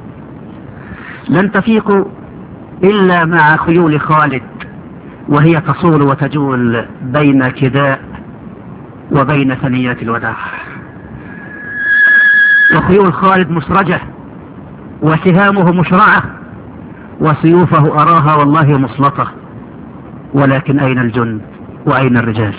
لن تفيقوا الا مع خيول خالد وهي تصول وتجول بين كداء وبين ثنيات الوداع وخيول خالد مسرجة وسهامه مشرعة وسيوفه أراها والله مسلطة ولكن أين الجند وأين الرجال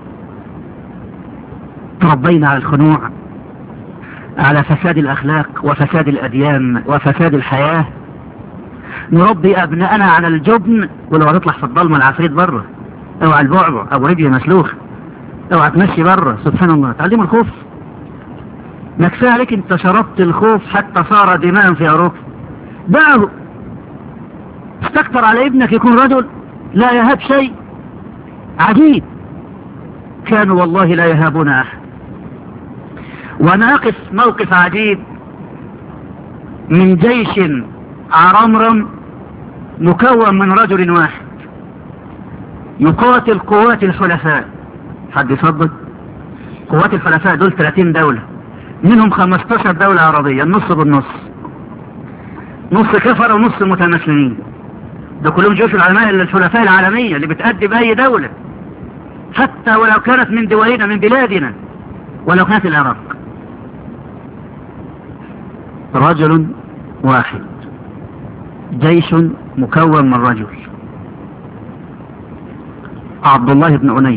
تربينا على الخنوع على فساد الأخلاق وفساد الأديان وفساد الحياة نربي ابنائنا على الجبن ولو هتطلع في الضلمه العفريت بره اوعى البعبع ابو رجل مسلوخ اوعى تمشي بره سبحان الله تعلم الخوف ما كفايه عليك انت شربت الخوف حتى صار دماء في عروق دعه استكتر على ابنك يكون رجل لا يهاب شيء عجيب كانوا والله لا يهابون احد وانا اقف موقف عجيب من جيش عرمرم مكون من رجل واحد يقاتل قوات الحلفاء حد يصدق قوات الحلفاء دول 30 دولة منهم 15 دولة عربية النص بالنص نص كفر ونص متمثلين ده كلهم جيوش العلماء الحلفاء العالمية اللي بتأدي بأي دولة حتى ولو كانت من دولنا من بلادنا ولو كانت العراق رجل واحد جيش مكون من رجل عبد الله بن أنيس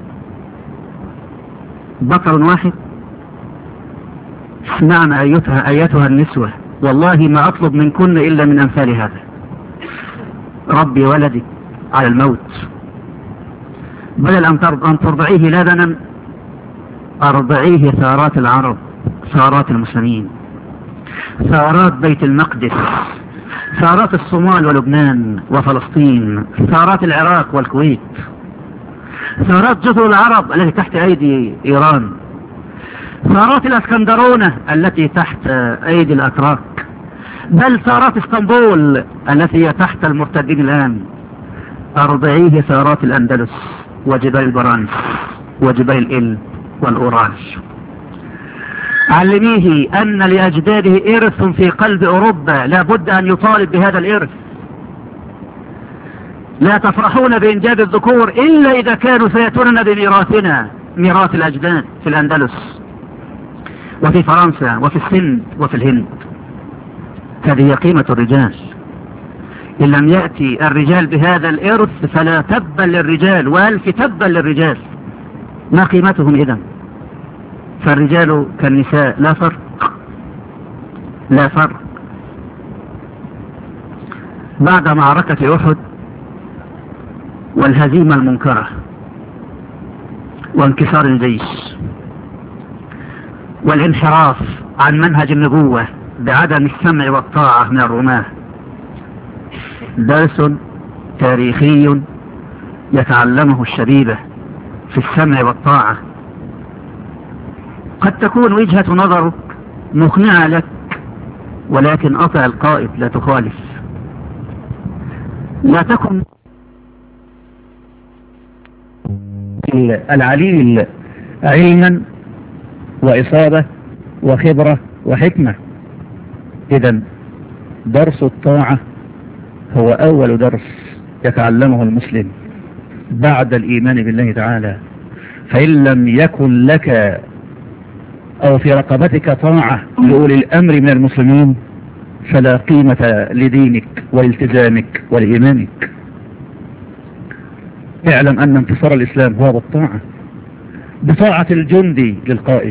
بطل واحد اسمعنا أيتها, أيتها النسوة والله ما أطلب منكن إلا من أمثال هذا ربي ولدك على الموت بدل أن ترضعيه لبنا أرضعيه ثارات العرب ثارات المسلمين ثارات بيت المقدس ثارات الصومال ولبنان وفلسطين ثارات العراق والكويت ثارات جزر العرب التي تحت أيدي إيران ثارات الأسكندرونة التي تحت أيدي الأتراك بل ثارات اسطنبول التي هي تحت المرتدين الآن أرضعيه ثارات الأندلس وجبال البرانس وجبال الإل والأوراج علميه أن لأجداده إرث في قلب أوروبا لا بد أن يطالب بهذا الإرث لا تفرحون بإنجاب الذكور إلا إذا كانوا سيأتوننا بميراثنا ميراث الأجداد في الأندلس وفي فرنسا وفي السند وفي الهند هذه قيمة الرجال إن لم يأتي الرجال بهذا الإرث فلا تبا للرجال والف تبا للرجال ما قيمتهم إذا فالرجال كالنساء لا فرق لا فرق بعد معركة أحد والهزيمة المنكرة وانكسار الجيش والانحراف عن منهج النبوة بعدم السمع والطاعة من الرماة درس تاريخي يتعلمه الشبيبة في السمع والطاعة قد تكون وجهة نظرك مقنعة لك ولكن أطع القائد لا تخالف لا تكن العليل علما وإصابة وخبرة وحكمة إذا درس الطاعة هو أول درس يتعلمه المسلم بعد الإيمان بالله تعالى فإن لم يكن لك أو في رقبتك طاعة لأولي الأمر من المسلمين فلا قيمة لدينك والتزامك ولإيمانك اعلم أن انتصار الإسلام هو بالطاعة بطاعة الجندي للقائد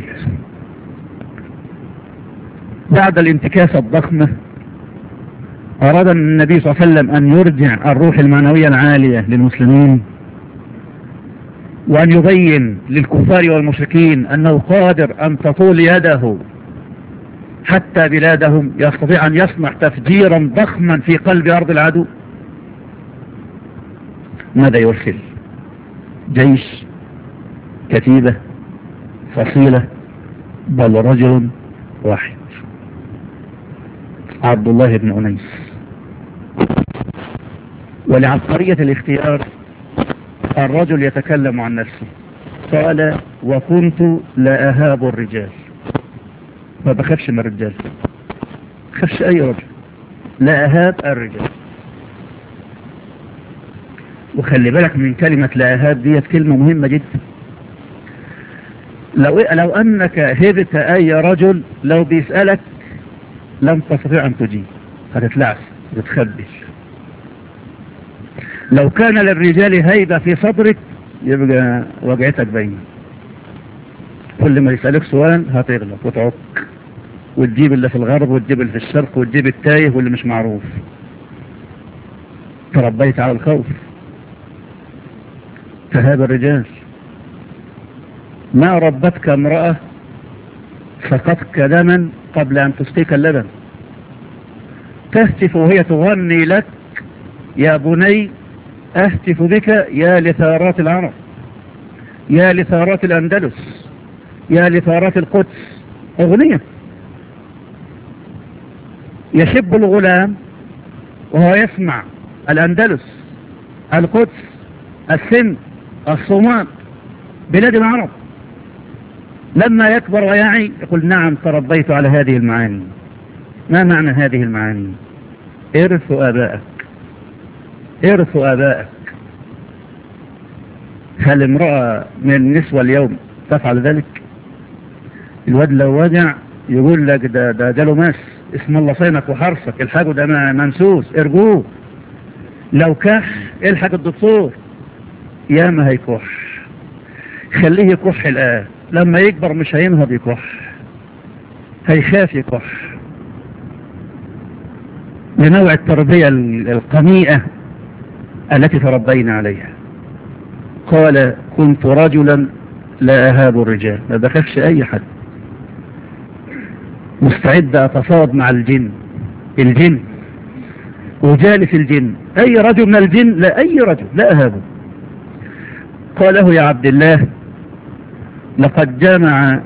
بعد الانتكاسة الضخمة أراد النبي صلى الله عليه وسلم أن يرجع الروح المعنوية العالية للمسلمين وأن يبين للكفار والمشركين أنه قادر أن تطول يده حتى بلادهم يستطيع أن يصنع تفجيرا ضخما في قلب أرض العدو ماذا يرسل جيش كتيبة فصيلة بل رجل واحد عبد الله بن أنيس ولعبقرية الاختيار الرجل يتكلم عن نفسه قال وكنت لا أهاب الرجال ما بخافش من الرجال خافش أي رجل لا أهاب الرجال وخلي بالك من كلمة لا أهاب ديت كلمة مهمة جدا لو, لو أنك هبت أي رجل لو بيسألك لم تستطيع أن تجيب هتتلعس وتخبش لو كان للرجال هيبة في صدرك يبقى وجعتك باينه كل ما يسألك سؤال هتغلط وتعك وتجيب اللي في الغرب وتجيب اللي في الشرق وتجيب التايه واللي مش معروف تربيت على الخوف فهذا الرجال ما ربتك امرأة سقطك دما قبل أن تسقيك اللبن تهتف وهي تغني لك يا بني أهتف بك يا لثارات العرب يا لثارات الأندلس يا لثارات القدس أغنية يشب الغلام وهو يسمع الأندلس القدس السن الصومال بلاد العرب لما يكبر ويعي يقول نعم تربيت على هذه المعاني ما معنى هذه المعاني ارث آبائك ارث آبائك هل امرأة من النسوة اليوم تفعل ذلك الواد لو وجع يقول لك ده ده جاله ماس اسم الله صينك وحرصك الحاجه ده منسوس ارجوه لو كح الحق الدكتور يا ما هيكح خليه يكح الآن لما يكبر مش هينهض يكح هيخاف يكح لنوع التربية القميئة التي تربينا عليها قال كنت رجلا لا أهاب الرجال ما بخافش أي حد مستعد أتصاد مع الجن الجن وجالس الجن أي رجل من الجن لا أي رجل لا أهابه قال له يا عبد الله لقد جمع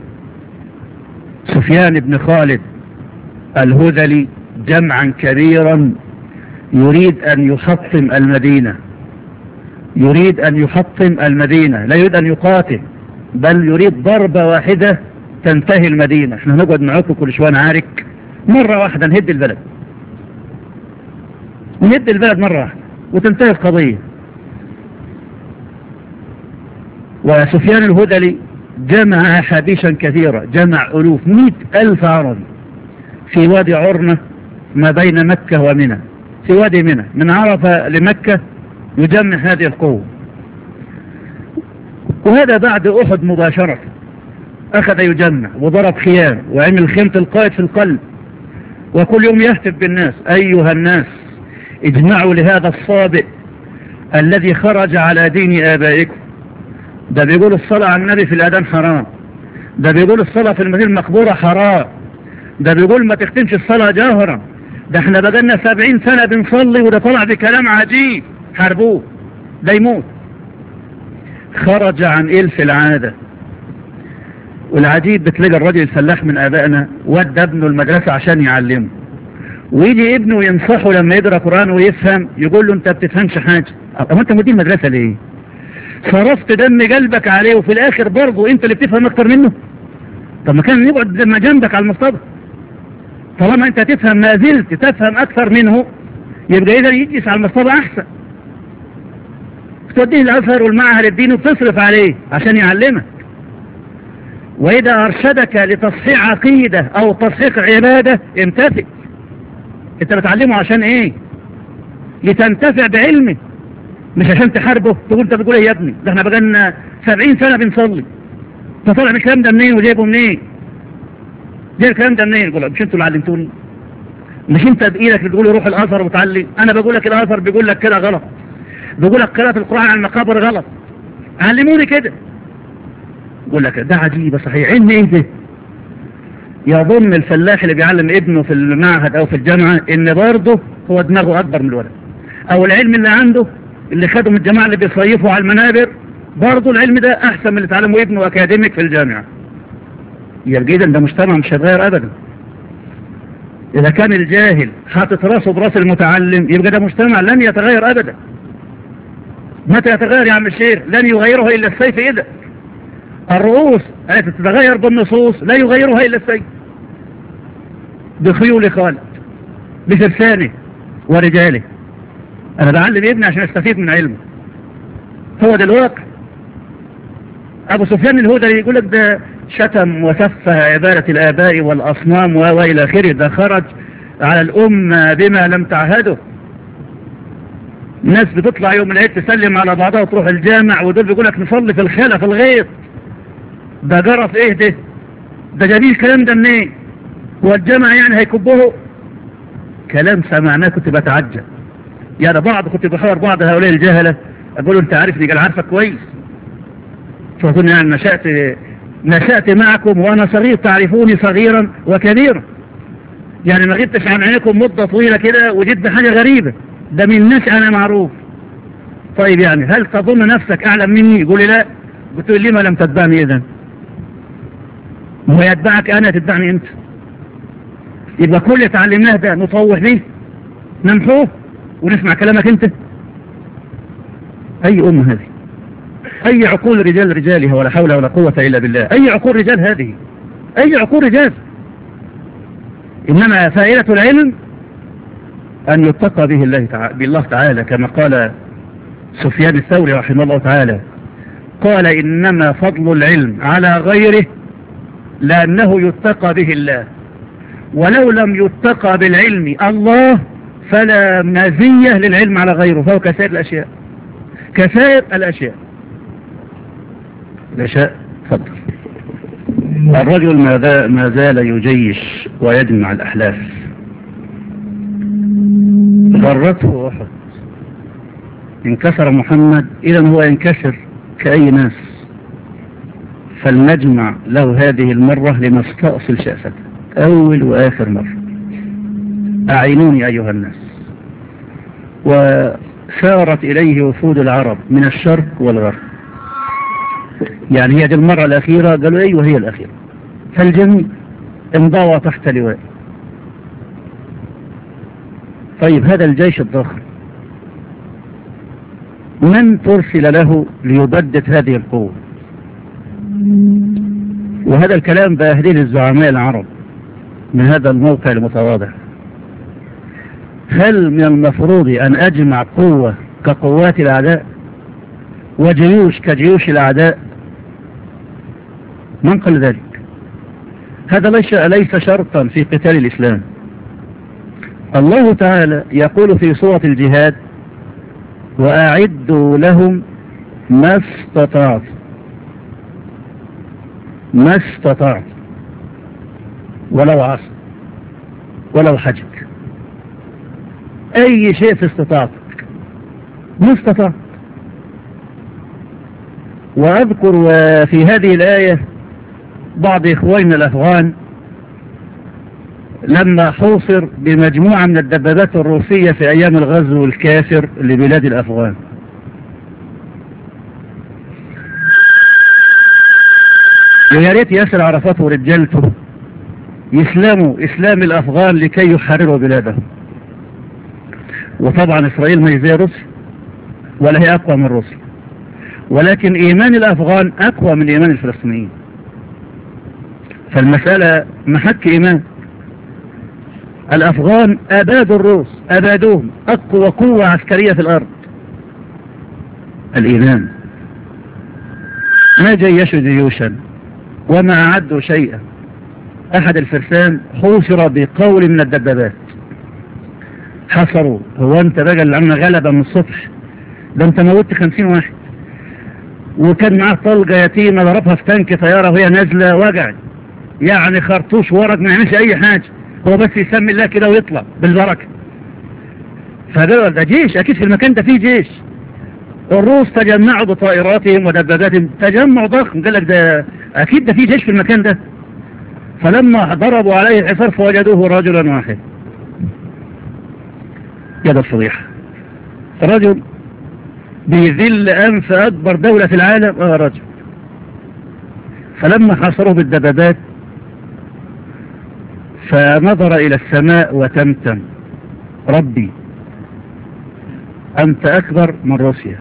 سفيان بن خالد الهذلي جمعا كبيرا يريد أن يحطم المدينة يريد أن يحطم المدينة لا يريد أن يقاتل بل يريد ضربة واحدة تنتهي المدينة احنا هنقعد معاكم كل شوية نعارك مرة واحدة نهد البلد نهد البلد مرة واحدة وتنتهي القضية وسفيان الهدلي جمع حبيشا كثيرة جمع ألوف مئة ألف عربي في وادي عرنة ما بين مكة ومنى في وادي منى من عرفة لمكة يجمع هذه القوة وهذا بعد أحد مباشرة أخذ يجمع وضرب خيام وعمل خيمة القائد في القلب وكل يوم يهتف بالناس أيها الناس اجمعوا لهذا الصابئ الذي خرج على دين آبائكم ده بيقول الصلاة على النبي في الأذان حرام ده بيقول الصلاة في المدينة المقبورة حرام ده بيقول ما تختمش الصلاة جاهرا ده احنا بقالنا سبعين سنة بنصلي وده طلع بكلام عجيب حاربوه ده يموت خرج عن إلف العادة والعجيب بتلاقي الراجل الفلاح من آبائنا ودى ابنه المدرسة عشان يعلمه ويجي ابنه ينصحه لما يقرأ قرآن ويفهم يقول له انت بتفهمش حاجة طب انت مدير مدرسة ليه صرفت دم قلبك عليه وفي الاخر برضه انت اللي بتفهم اكتر منه طب ما كان يقعد لما جنبك على المصطبة طالما انت تفهم ما زلت تفهم اكثر منه يبقى اذا يجلس على المصطبة احسن توديه الازهر والمعهد الديني وتصرف عليه عشان يعلمك واذا ارشدك لتصحيح عقيدة او تصحيح عبادة امتثل انت بتعلمه عشان ايه لتنتفع بعلمه مش عشان تحاربه تقول انت بتقول ايه يا ابني ده احنا بقالنا سبعين سنة بنصلي فطلع الكلام ده منين وجايبه منين جاي الكلام ده منين يقول مش انتوا اللي علمتوني مش انت بايدك اللي تقول روح الازهر وتعلم انا بقول لك الازهر بيقول لك كده غلط بيقول لك قراءة القرآن على المقابر غلط علموني كده يقول لك ده عجيب صحيح علم ايه ده يظن الفلاح اللي بيعلم ابنه في المعهد او في الجامعة ان برضه هو دماغه اكبر من الولد او العلم اللي عنده اللي خده من الجماعة اللي بيصيفوا على المنابر برضه العلم ده احسن من اللي تعلمه ابنه اكاديميك في الجامعة يبقى اذا ده مجتمع مش هيتغير ابدا اذا كان الجاهل حاطط راسه براس المتعلم يبقى ده مجتمع لن يتغير ابدا متى يتغير يا عم الشيخ لن يغيره الا السيف اذا الرؤوس التي تتغير بالنصوص لا يغيرها الا السيف بخيول خالد بفرسانه ورجاله انا بعلم ابني عشان استفيد من علمه هو ده الواقع ابو سفيان الهودري يقول لك ده شتم وسفه عبادة الاباء والاصنام والى اخره ده خرج على الامة بما لم تعهده الناس بتطلع يوم العيد تسلم على بعضها وتروح الجامع ودول بيقول لك نصلي في الخلا في الغيط ده جرى في ايه ده ده جميل الكلام ده منين هو الجامع يعني هيكبه كلام سمعناه كنت بتعجب يعني بعض كنت بحاور بعض هؤلاء الجهلة أقول له أنت عارفني قال عارفك كويس فأظن يعني نشأت نشأت معكم وأنا صغير تعرفوني صغيرا وكبيرا يعني ما غبتش عن عينيكم مدة طويلة كده وجدت حاجة غريبة ده من نشأ أنا معروف طيب يعني هل تظن نفسك أعلم مني يقول لي لا قلت له لما لم تتبعني إذن هو يتبعك أنا تتبعني أنت يبقى كل اللي تعلمناه ده نطوح به نمحوه ونسمع كلامك أنت أي أم هذه أي عقول رجال رجالها ولا حول ولا قوة إلا بالله أي عقول رجال هذه أي عقول رجال إنما فائدة العلم أن يتقى به الله تعالى بالله تعالى كما قال سفيان الثوري رحمه الله تعالى قال إنما فضل العلم على غيره لأنه يتقى به الله ولو لم يتقى بالعلم الله فلا مزية للعلم على غيره فهو كسائر الأشياء كسائر الأشياء الأشياء فضل الرجل ما زال يجيش ويجمع الأحلاف غرته أحد انكسر محمد إذا هو ينكسر كأي ناس فلنجمع له هذه المرة لنستأصل شأسته أول وآخر مرة أعينوني أيها الناس وسارت إليه وفود العرب من الشرق والغرب يعني هي دي المرة الأخيرة قالوا أيوة هي الأخيرة فالجميع انضوى تحت لواء طيب هذا الجيش الضخم من ترسل له ليبدد هذه القوة وهذا الكلام بأهديه للزعماء العرب من هذا الموقع المتواضع هل من المفروض أن أجمع قوة كقوات الأعداء وجيوش كجيوش الأعداء من قال ذلك هذا ليس, ليس شرطا في قتال الإسلام الله تعالى يقول في سورة الجهاد وأعدوا لهم ما استطعت ما استطعت ولو عصر ولو حجك أي شيء في استطاعتك ما استطعت وأذكر في هذه الآية بعض إخواننا الأفغان لما حوصر بمجموعة من الدبابات الروسية في أيام الغزو الكافر لبلاد الأفغان ويا ريت ياسر عرفات ورجالته يسلموا إسلام الأفغان لكي يحرروا بلادهم وطبعا إسرائيل ما زي روسيا ولا هي أقوى من روسيا ولكن إيمان الأفغان أقوى من إيمان الفلسطينيين فالمسألة محك إيمان الأفغان أبادوا الروس أبادوهم أقوى قوة عسكرية في الأرض الإيمان ما جيشوا جيوشا وما أعدوا شيئا أحد الفرسان حوصر بقول من الدبابات حصروا هو أنت بقى اللي عمنا غلبة من الصبح ده أنت موت خمسين واحد وكان معاه طلقة يتيمة ضربها في تانك طيارة وهي نازلة وجعت يعني خرطوش ورق ما يعملش أي حاجة هو بس يسمي الله كده ويطلع بالبركة فده ده جيش أكيد في المكان ده فيه جيش الروس تجمعوا بطائراتهم ودباباتهم تجمع ضخم قال لك ده أكيد ده فيه جيش في المكان ده فلما ضربوا عليه الحصار فوجدوه رجلا واحد يد الفضيحة رجل بيذل أنف أكبر دولة في العالم آه رجل فلما حاصروه بالدبابات فنظر إلى السماء وتمتم ربي أنت أكبر من روسيا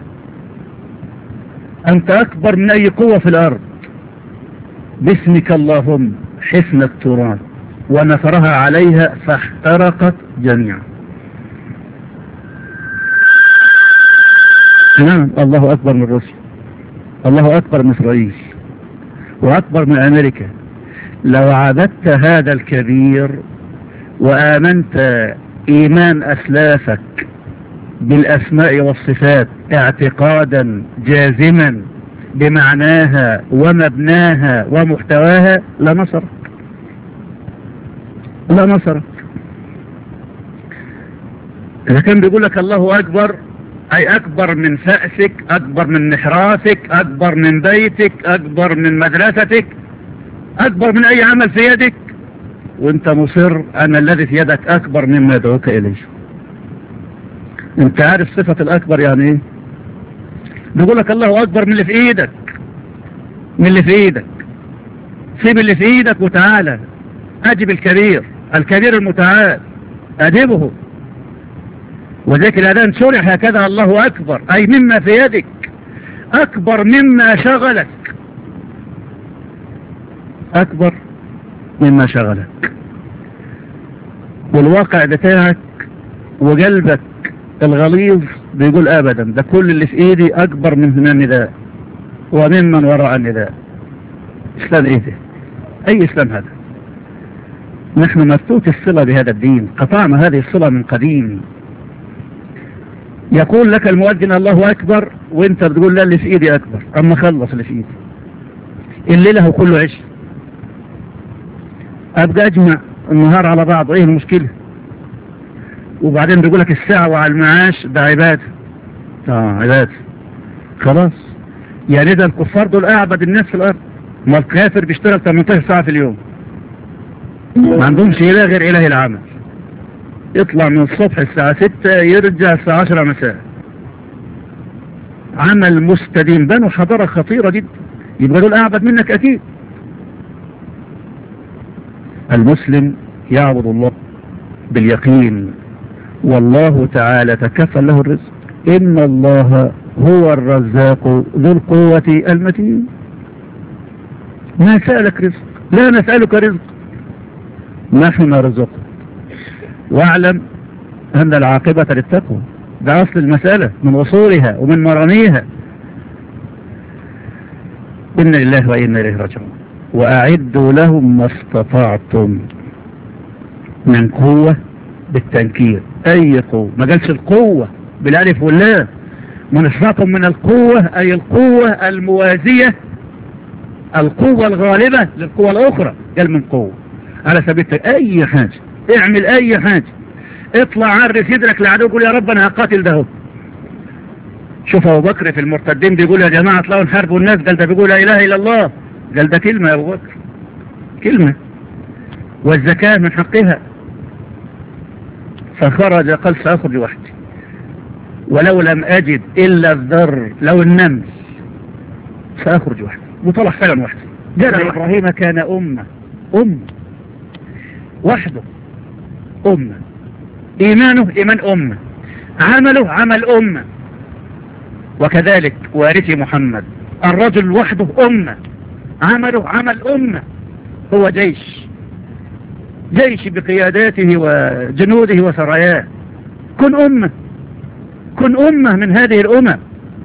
أنت أكبر من أي قوة في الأرض باسمك اللهم حسن التراب ونثرها عليها فاحترقت جميعا نعم الله أكبر من روسيا الله أكبر من إسرائيل وأكبر من أمريكا لو عبدت هذا الكبير وآمنت إيمان أسلافك بالأسماء والصفات اعتقادا جازما بمعناها ومبناها ومحتواها لنصرك لنصرك إذا كان بيقول لك الله أكبر أي أكبر من فأسك أكبر من محراسك أكبر من بيتك أكبر من مدرستك أكبر من أي عمل في يدك وانت مصر أن الذي في يدك أكبر مما يدعوك إليه انت عارف صفة الأكبر يعني ايه بيقول لك الله أكبر من اللي في إيدك من اللي في إيدك سيب اللي في إيدك وتعالى أجب الكبير الكبير المتعال أجبه وذلك الأذان شرح هكذا الله أكبر أي مما في يدك أكبر مما شغلك أكبر مما شغلك والواقع بتاعك وقلبك الغليظ بيقول أبدا ده كل اللي في إيدي أكبر من النداء وممن وراء النداء إسلام إيه ده أي إسلام هذا نحن مفتوت الصلة بهذا الدين قطعنا هذه الصلة من قديم يقول لك المؤذن الله أكبر وانت بتقول لا اللي في ايدي أكبر أما خلص اللي في ايدي الليلة هو كله عش أبقى أجمع النهار على بعض ايه المشكلة وبعدين بيقول لك الساعة وعلى المعاش ده عبادة اه عبادة خلاص يعني ده الكفار دول أعبد الناس في الأرض ما الكافر بيشتغل 18 ساعة في اليوم ما عندهمش إله غير إله العمل يطلع من الصبح الساعة 6 يرجع الساعة 10 مساء عمل مستديم بنوا حضارة خطيرة جدا يبقى دول أعبد منك أكيد المسلم يعبد الله باليقين والله تعالى تكفل له الرزق إن الله هو الرزاق ذو القوة المتين ما سألك رزق لا نسألك رزق نحن نرزقك واعلم أن العاقبة للتقوى ده أصل المسألة من وصولها ومن مراميها إن لله وإنا إليه راجعون وأعدوا لهم ما استطعتم من قوة بالتنكير أي قوة ما قالش القوة بالألف واللام من استطعتم من القوة أي القوة الموازية القوة الغالبة للقوة الأخرى قال من قوة على سبيل أي حاجة اعمل اي حاجة اطلع عرف يدرك لعدو قول يا رب انا هقاتل ده شوف ابو بكر في المرتدين بيقول يا جماعة اطلعوا نحاربوا الناس قال ده بيقول لا اله الا الله قال ده كلمة يا ابو بكر كلمة والزكاة من حقها فخرج قال سأخرج وحدي ولو لم أجد إلا الذر لو النمل سأخرج وحدي وطلع فعلا وحدي جرى إبراهيم كان أمة أمة وحده أمة إيمانه إيمان أمة عمله عمل أمة وكذلك وارثي محمد الرجل وحده أمة عمله عمل أمة هو جيش جيش بقياداته وجنوده وسراياه كن أمة كن أمة من هذه الأمم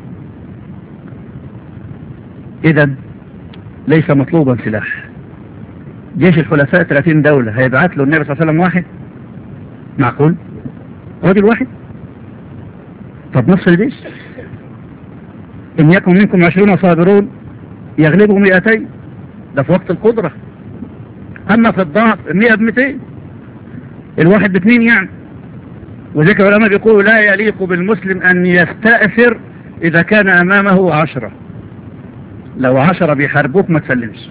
إذا ليس مطلوبا سلاح جيش الحلفاء 30 دولة هيبعت له النبي صلى الله عليه وسلم واحد معقول راجل واحد طب نص الجيش إن يكن منكم عشرون صابرون يغلبوا مئتين ده في وقت القدرة أما في الضعف المئة بمئتين الواحد باثنين يعني وذلك العلماء بيقولوا لا يليق بالمسلم أن يستأثر إذا كان أمامه عشرة لو عشرة بيحاربوك ما تسلمش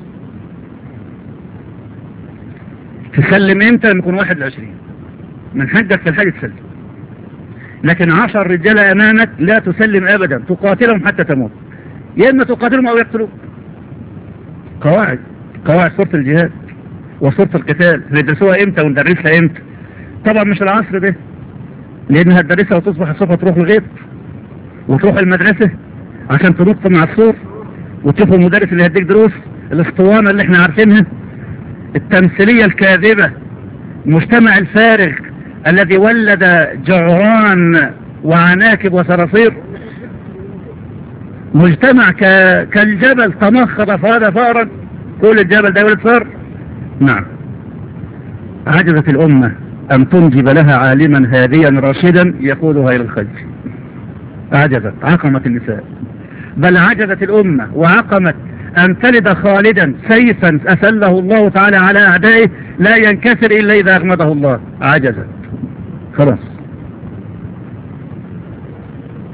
تسلم امتى لما يكون واحد لعشرين من حقك في الحاجة تسلم لكن عشر رجالة امامك لا تسلم ابدا تقاتلهم حتى تموت يا اما تقاتلهم او يقتلوك قواعد قواعد صورة الجهاد وصورة القتال ندرسوها امتى وندرسها امتى طبعا مش العصر ده لانها تدرسها وتصبح الصبح تروح الغيط وتروح المدرسة عشان تنط مع السور وتشوف المدرس اللي هيديك دروس الاسطوانة اللي احنا عارفينها التمثيلية الكاذبة المجتمع الفارغ الذي ولد جعران وعناكب وصراصير مجتمع ك... كالجبل تمخض فهذا فارا كل الجبل ده يولد فار نعم عجزت الأمة أن تنجب لها عالما هاديا راشدا يقودها إلى الخير عجزت عقمت النساء بل عجزت الأمة وعقمت أن تلد خالدا سيفا أسله الله تعالى على أعدائه لا ينكسر إلا إذا أغمده الله عجزت خلاص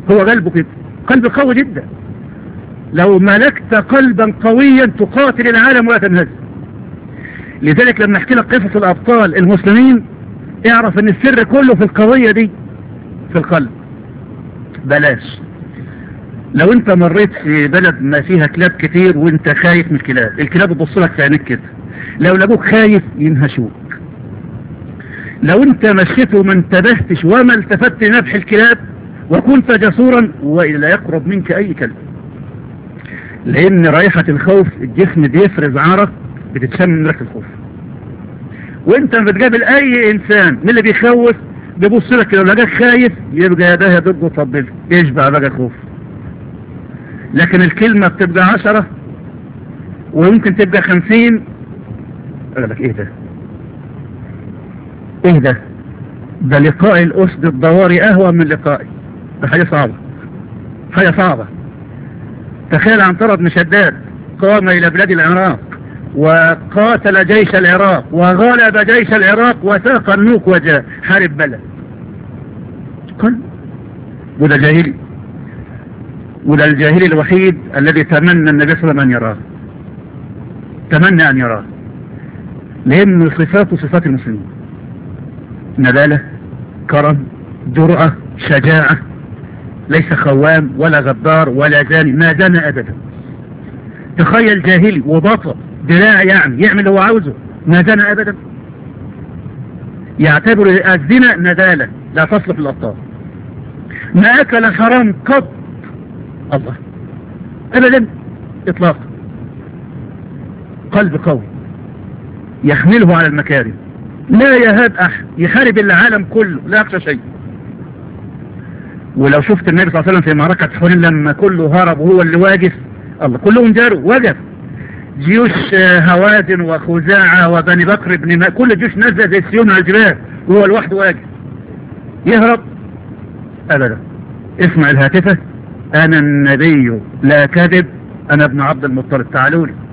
هو قلبه كده قلب قوي جدا لو ملكت قلبا قويا تقاتل العالم ولا تنهزم لذلك لما احكي لك قصص الابطال المسلمين اعرف ان السر كله في القوية دي في القلب بلاش لو انت مريت في بلد ما فيها كلاب كتير وانت خايف من الكلاب الكلاب بتبص لك في عينيك كده لو لقوك خايف ينهشوك لو انت مشيت وما انتبهتش وما التفت لنبح الكلاب وكنت جسورا ولا يقرب منك اي كلب لان رائحة الخوف الجسم بيفرز عرق بتتشم من ريحة الخوف وانت لما بتقابل اي انسان من اللي بيخوف بيبص لك لو لقاك خايف يبقى يداه ضده طبل يشبع بقى خوف لكن الكلمة بتبقى عشرة ويمكن تبقى خمسين اقول لك ايه ده ايه ده ده لقاء الاسد الضواري اهون من لقائي ده حاجة صعبة حاجة صعبة تخيل عن طرد مشداد قام الى بلاد العراق وقاتل جيش العراق وغلب جيش العراق وساق النوك وجاء حارب بلد قل وده جاهلي وده الجاهلي الوحيد الذي تمنى النبي صلى الله عليه وسلم أن يراه تمنى أن يراه لأن صفاته صفات المسلمين نبالة كرم جرأة شجاعة ليس خوام ولا غدار ولا زاني ما زنى أبدا تخيل جاهلي وبطل دراع يعني يعمل اللي هو عاوزه ما زنى أبدا يعتبر الزنا ندالة لا تصلح الأبطال ما أكل حرام قط الله أبدا إطلاقا قلب قوي يحمله على المكارم لا يهاب أحد يحارب العالم كله لا يخشى شيء ولو شفت النبي صلى الله عليه وسلم في معركة حنين لما كله هرب وهو اللي واقف الله كلهم جاروا وقف جيوش هوازن وخزاعة وبني بكر بن ما كل الجيوش نزل زي السيون على الجبال وهو لوحده واقف يهرب أبدا اسمع الهاتفة أنا النبي لا كذب أنا ابن عبد المطلب تعالوا لي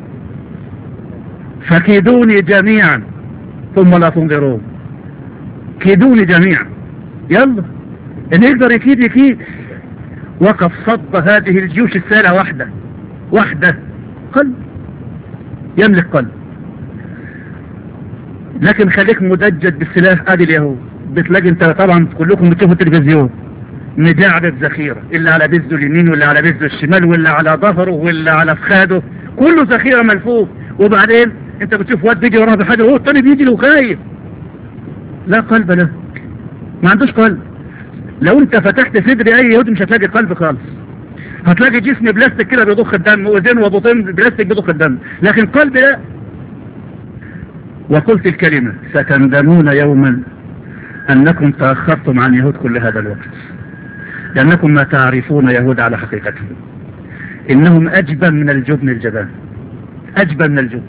فكيدوني جميعا ثم لا تنظرون كيدوني جميعا يلا ان يقدر يكيد يكيد وقف صد هذه الجيوش السالة واحدة واحدة قلب يملك قلب لكن خليك مدجج بالسلاح ادي اليهود بتلاقي انت طبعا كلكم بتشوفوا التلفزيون مجاعدة ذخيرة اللي على بزه اليمين واللي على بزه الشمال واللي على ظهره واللي على فخاده كله ذخيرة ملفوف وبعدين انت بتشوف واد بيجي وراه بحاجة هو التاني بيجي له خايف لا قلب له ما عندوش قلب لو انت فتحت صدر اي يهودي مش هتلاقي قلب خالص هتلاقي جسم بلاستيك كده بيضخ الدم واذن وبطين بلاستيك بيضخ الدم لكن قلب لا وقلت الكلمة ستندمون يوما انكم تأخرتم عن يهود كل هذا الوقت لانكم ما تعرفون يهود على حقيقتهم انهم اجبن من الجبن الجبان اجبن من الجبن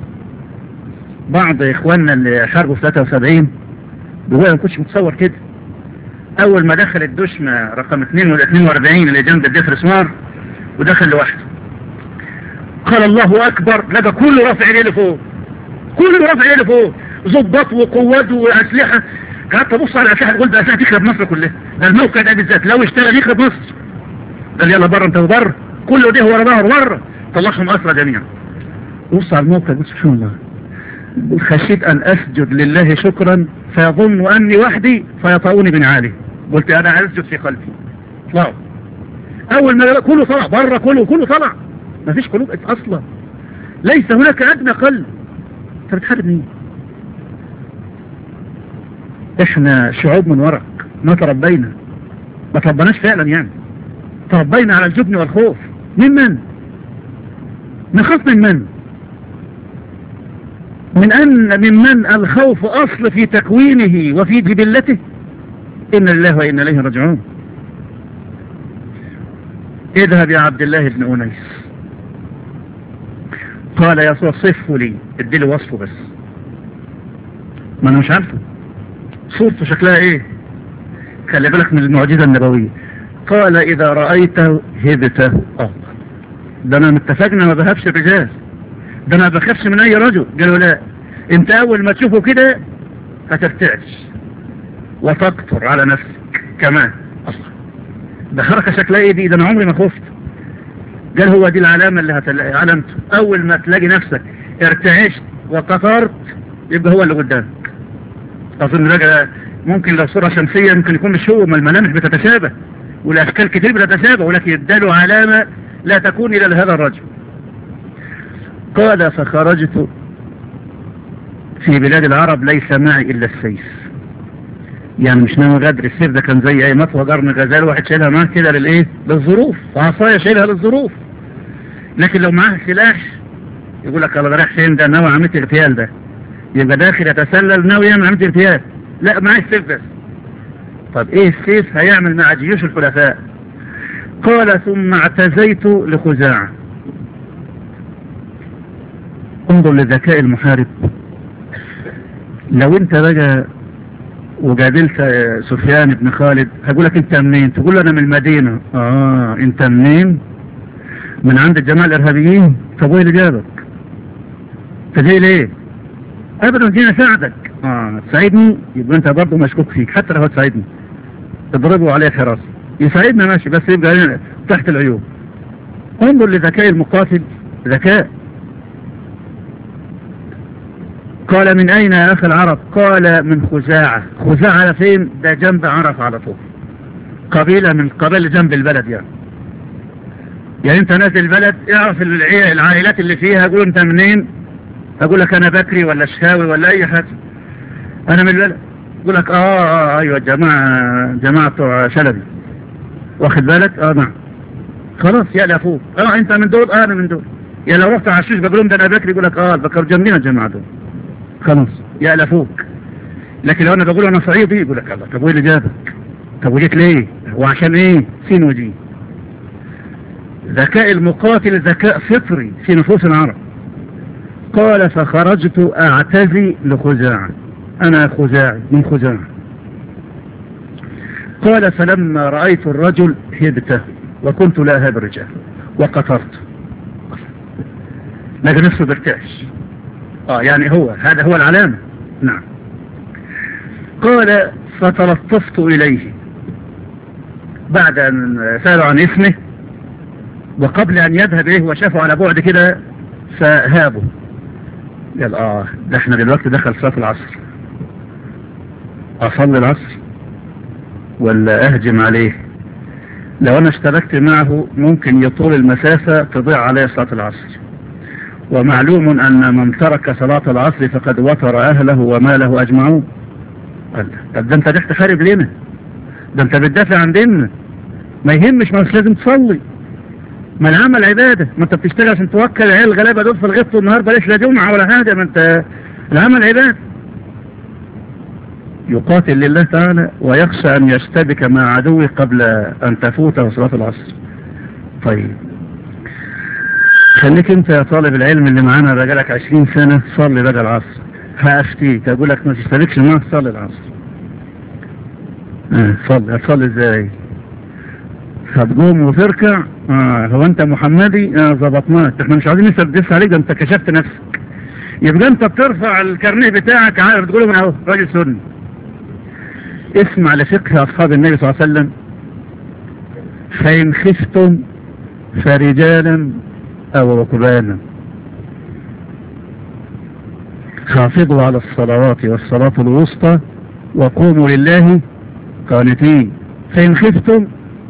بعض اخواننا اللي حاربوا في 73 بيقولوا ما كنتش متصور كده اول ما دخل الدشمة رقم 42 اللي جنب الدفر اسمار ودخل لوحده قال الله اكبر لقى كله رافع ايديه لفوق كله رافع ايديه لفوق ضباط وقوات واسلحه قعدت ابص على الاسلحه قلت الاسلحه تخرب مصر كلها ده الموقع ده بالذات لو اشتغل يخرب مصر قال يلا بره انت وبره كله ده ورا ظهر بره طلعهم اسرى جميعا بص على الموقع قلت سبحان الله خشيت ان اسجد لله شكرا فيظن اني وحدي فيطعوني بنعالي قلت انا اسجد في قلبي اطلعوا اول ما كله طلع بره كله كله طلع ما فيش قلوب اصلا ليس هناك ادنى قلب انت بتحارب مين احنا شعوب من ورق ما تربينا ما تربناش فعلا يعني تربينا على الجبن والخوف من من نخاف من من من أن ممن الخوف أصل في تكوينه وفي جبلته إن الله وإن إليه رجعون اذهب يا عبد الله بن أنيس قال يا يسوع صفه لي اديله وصفه بس ما أنا مش عارفه صورته شكلها ايه خلي بالك من المعجزة النبوية قال إذا رأيته هبته اه ده أنا متفقنا ما بهبش الرجال ده انا بخافش من اي رجل قالوا لا انت اول ما تشوفه كده هترتعش وتقطر على نفسك كمان اصلا ده حركة شكلها ايه دي ده انا عمري ما خفت قال هو دي العلامة اللي هتلاقي علامته اول ما تلاقي نفسك ارتعشت وقطرت يبقى هو اللي قدامك اظن بقى ممكن لو صورة شمسية ممكن يكون مش هو ما الملامح بتتشابه والاشكال كتير بتتشابه ولكن اداله علامة لا تكون الى هذا الرجل قال فخرجت في بلاد العرب ليس معي الا السيف يعني مش ناوي غدر السيف ده كان زي اي مطوى قرن غزال واحد شايلها معاه كده للايه للظروف عصايه شايلها للظروف لكن لو معاه سلاح يقول لك الله ده رايح فين ده ناوي عمليه اغتيال ده يبقى داخل يتسلل ناوي يعمل عمليه اغتيال لا معاه السيف بس طب ايه السيف هيعمل مع جيوش الخلفاء قال ثم اعتزيت لخزاعة انظر لذكاء المحارب لو انت بقى وقابلت سفيان بن خالد هقول لك انت منين تقول له انا من المدينة اه انت منين من عند الجماعة الارهابيين طب وايه اللي جابك انت جاي ليه ابدا جينا اساعدك اه تساعدني يبقى انت برضه مشكوك فيك حتى لو تساعدني اضربوا عليه حراسة يساعدنا ماشي بس يبقى تحت العيوب انظر لذكاء المقاتل ذكاء قال من اين يا اخي العرب قال من خزاعة خزاعة فين ده جنب عرف على طول قبيلة من قبائل جنب البلد يعني يعني انت نازل البلد اعرف العائلات اللي فيها اقول انت منين اقول لك انا بكري ولا شهاوي ولا اي حاجة انا من البلد يقول لك اه اه ايوه جماعة جماعة بتوع شلبي واخد بالك اه نعم خلاص يا فوق اه انت من دول اه انا من دول يا لو رحت على الشيش بقول لهم ده انا بكري يقول لك اه البكر جنبنا الجماعة دول خلاص يا فوق لكن لو انا بقول انا صعيدي يقول لك الله طب وايه اللي جابك طب وجيت ليه وعشان ايه سين وجي ذكاء المقاتل ذكاء فطري في نفوس العرب قال فخرجت اعتزي لخزاعة انا خزاعي من خزاعة قال فلما رأيت الرجل هبته وكنت لا هاب الرجال وقطرت لكن نفسه برتعش اه يعني هو هذا هو العلامة نعم قال فتلطفت اليه بعد ان سألوا عن اسمه وقبل ان يذهب اليه وشافوا على بعد كده فهابوا قال اه ده احنا دلوقتي دخل صلاة العصر اصلي العصر ولا اهجم عليه لو انا اشتركت معه ممكن يطول المسافة تضيع عليه صلاة العصر ومعلوم ان من ترك صلاة العصر فقد وتر اهله وماله اجمعون قال طب ده انت رحت تحارب لنا ده انت بتدافع عن ديننا ما يهمش ما مش لازم تصلي ما العمل عبادة ما انت بتشتغل عشان توكل عيال الغلابة دول في الغفة النهار بلاش لا جمعة ولا حاجة ما انت العمل عبادة يقاتل لله تعالى ويخشى ان يشتبك مع عدوه قبل ان تفوته صلاة العصر طيب خليك انت يا طالب العلم اللي معانا بقالك عشرين سنة صلي بقى العصر هافتيك اقول لك ما تشتركش معاه صلي العصر اه صلي هتصلي ازاي هتقوم وتركع اه هو انت محمدي اه ظبطناك احنا مش عايزين نسدس عليك ده انت كشفت نفسك يبقى انت بترفع الكارنيه بتاعك عارف تقول من اهو راجل سني اسمع لفقه اصحاب النبي صلى الله عليه وسلم فان خفتم فرجالا او ركبانا حافظوا على الصلوات والصلاة الوسطى وقوموا لله قانتين فإن خفتم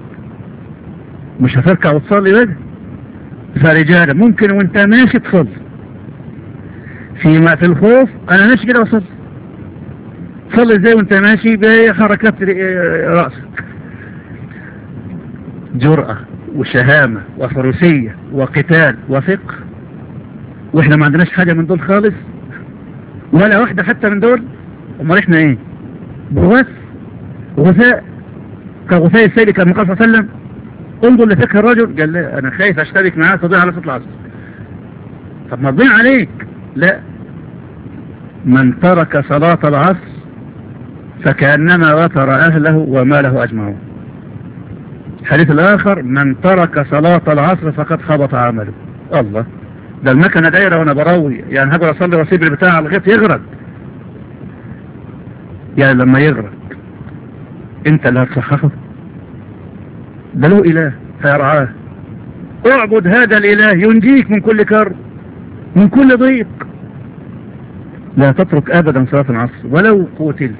مش هتركع وتصلي بقى فرجالا ممكن وانت ماشي تصلي فيما في الخوف انا ماشي كده وصلي صلي ازاي وانت ماشي بحركات رأسك جرأة وشهامة وفروسية وقتال وفقه واحنا ما عندناش حاجة من دول خالص ولا واحدة حتى من دول امال احنا ايه بغث غثاء كغثاء السيد كما قال صلى الله عليه وسلم انظر لفقه الرجل قال لا انا خايف اشترك معاه تضيع على صوت العصر طب ما تضيع عليك لا من ترك صلاة العصر فكأنما وتر أهله وماله أجمعون الحديث الآخر من ترك صلاة العصر فقد خبط عمله الله ده المكنة دايرة وانا بروي يعني هقول اصلي واسيب البتاع على الغيط يغرق يعني لما يغرق انت اللي هتصححه ده له إله فيرعاه اعبد هذا الإله ينجيك من كل كرب من كل ضيق لا تترك أبدا صلاة العصر ولو قتلت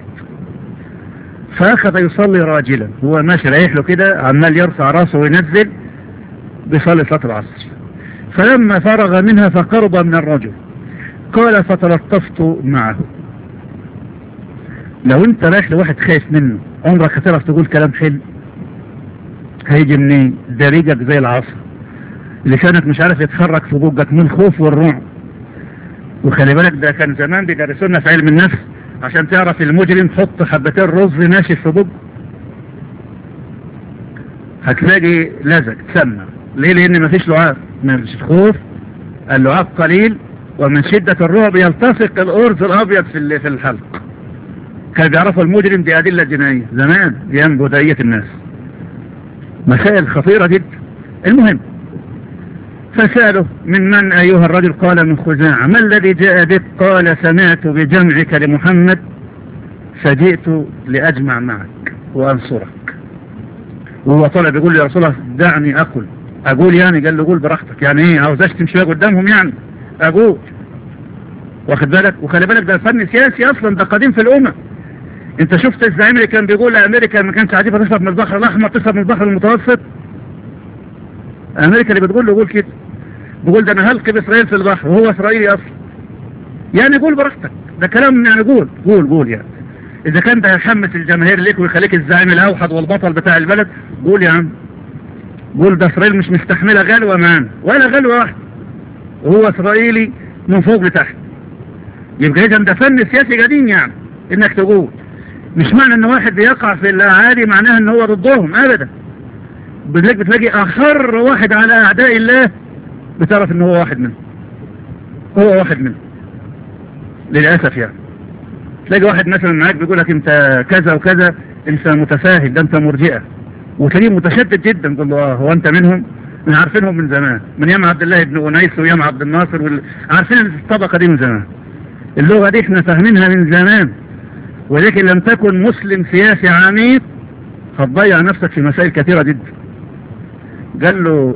فأخذ يصلي راجلا هو ماشي رايح له كده عمال يرفع راسه وينزل بيصلي صلاة العصر فلما فرغ منها فقرب من الرجل قال فتلطفت معه لو انت رايح لواحد خايف منه عمرك هتعرف تقول كلام حلو هيجي منين ده ريجك زي العصر لسانك مش عارف يتحرك في بوجك من الخوف والرعب وخلي بالك ده كان زمان بيدرسونا في علم النفس عشان تعرف المجرم حط حبتين رز ناشف في بوجه هتلاقي لزج تسمع ليه لان مفيش لعاب من الخوف اللعاب قليل ومن شدة الرعب يلتصق الأرز الأبيض في في الحلق كان بيعرفوا المجرم دي أدلة جنائية زمان أيام بداية الناس مسائل خطيرة جدا المهم فسأله من من أيها الرجل قال من خزاعة ما الذي جاء بك قال سمعت بجمعك لمحمد فجئت لأجمع معك وأنصرك وهو طلع بيقول لي يا رسول الله دعني أقول أقول يعني قال له قول براحتك يعني إيه عاوز أشتم شوية قدامهم يعني أقول واخد بالك وخلي بالك ده فن سياسي أصلا ده قديم في الأمة انت شفت الزعيم اللي كان بيقول لأمريكا ما كانش عاجبها تشرب من البحر الأحمر تشرب من البحر المتوسط أمريكا اللي بتقول له قول كده بيقول ده أنا هلقي بإسرائيل في البحر وهو إسرائيلي أصلا يعني قول براحتك ده كلام يعني قول قول قول يعني إذا كان ده يحمس الجماهير ليك ويخليك الزعيم الأوحد والبطل بتاع البلد قول يا عم قول ده إسرائيل مش مستحملة غلوة معانا ولا غلوة واحدة وهو إسرائيلي من فوق لتحت يبقى إذا ده فن سياسي قديم يعني إنك تقول مش معنى إن واحد بيقع في الأعادي معناها إن هو ضدهم أبدا بتلاقي بتلاقي أخر واحد على أعداء الله بتعرف إن هو واحد منهم هو واحد منهم للأسف يعني تلاقي واحد مثلا معاك بيقول لك انت كذا وكذا انت متساهل ده انت مرجئة وتلاقيه متشدد جدا تقول له اه هو انت منهم من عارفينهم من زمان من يام عبد الله بن أنيس ويام عبد الناصر وال... عارفين الطبقة دي من زمان اللغة دي احنا فاهمينها من زمان ولكن لم تكن مسلم سياسي عميق هتضيع نفسك في مسائل كثيرة جدا قال له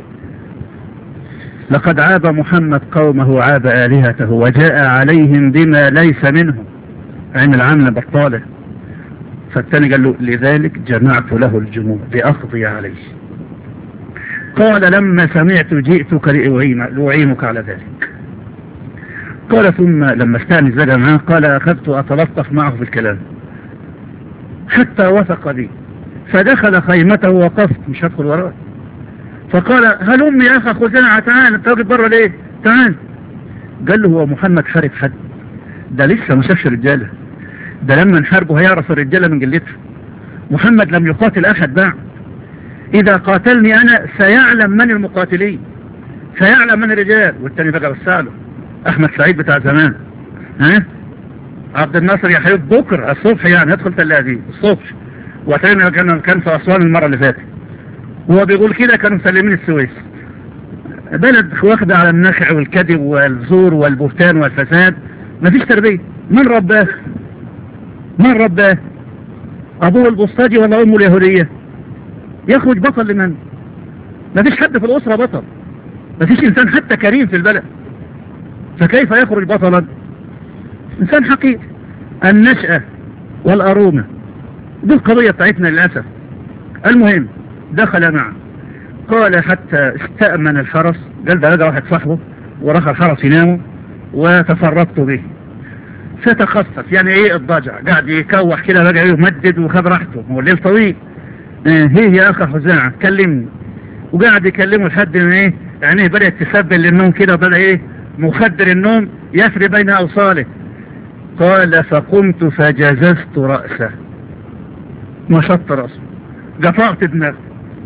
لقد عاب محمد قومه عاب آلهته وجاء عليهم بما ليس منهم عمل عمل بطالة فالتاني قال له لذلك جمعت له الجموع لأقضي عليه قال لما سمعت جئتك لأعينك على ذلك قال ثم لما استانس بقى معاه قال أخذت أتلطف معه في الكلام حتى وثق لي فدخل خيمته وقفت مش هدخل وراه فقال هلم يا أخا خزاعة تعال انت واقف بره ليه تعال قال له هو محمد حارب حد ده لسه ما شافش رجاله ده لما نحاربه هيعرف الرجاله من قلته محمد لم يقاتل احد بعد اذا قاتلني انا سيعلم من المقاتلين سيعلم من الرجال والتاني بقى وساله احمد سعيد بتاع زمان ها عبد الناصر يا حبيب بكره الصبح يعني يدخل تلاذيب الصبح وتاني كان كان في اسوان المره اللي فاتت هو بيقول كده كانوا مسلمين السويس بلد واخدة على النخع والكذب والزور والبهتان والفساد مفيش تربية من رباه من رباه ابوه البسطاجي ولا امه اليهودية يخرج بطل لمن مفيش حد في الاسرة بطل مفيش انسان حتى كريم في البلد فكيف يخرج بطلا انسان حقيقي النشأة والارومة دي القضية بتاعتنا للأسف المهم دخل معه قال حتى استأمن الحرس قال ده لقى واحد صاحبه وراح الحرس ينامه وتفرقت به فتخصص يعني ايه الضجع قاعد يكوح كده بقى يمدد وخد راحته هو الليل طويل اه هي يا اخ خزاعة كلمني وقاعد يكلمه لحد ما ايه يعني بدأت تسبل للنوم كده وبدأ ايه مخدر النوم يسري بين اوصاله قال فقمت فجززت رأسه نشطت رأسه قطعت دماغه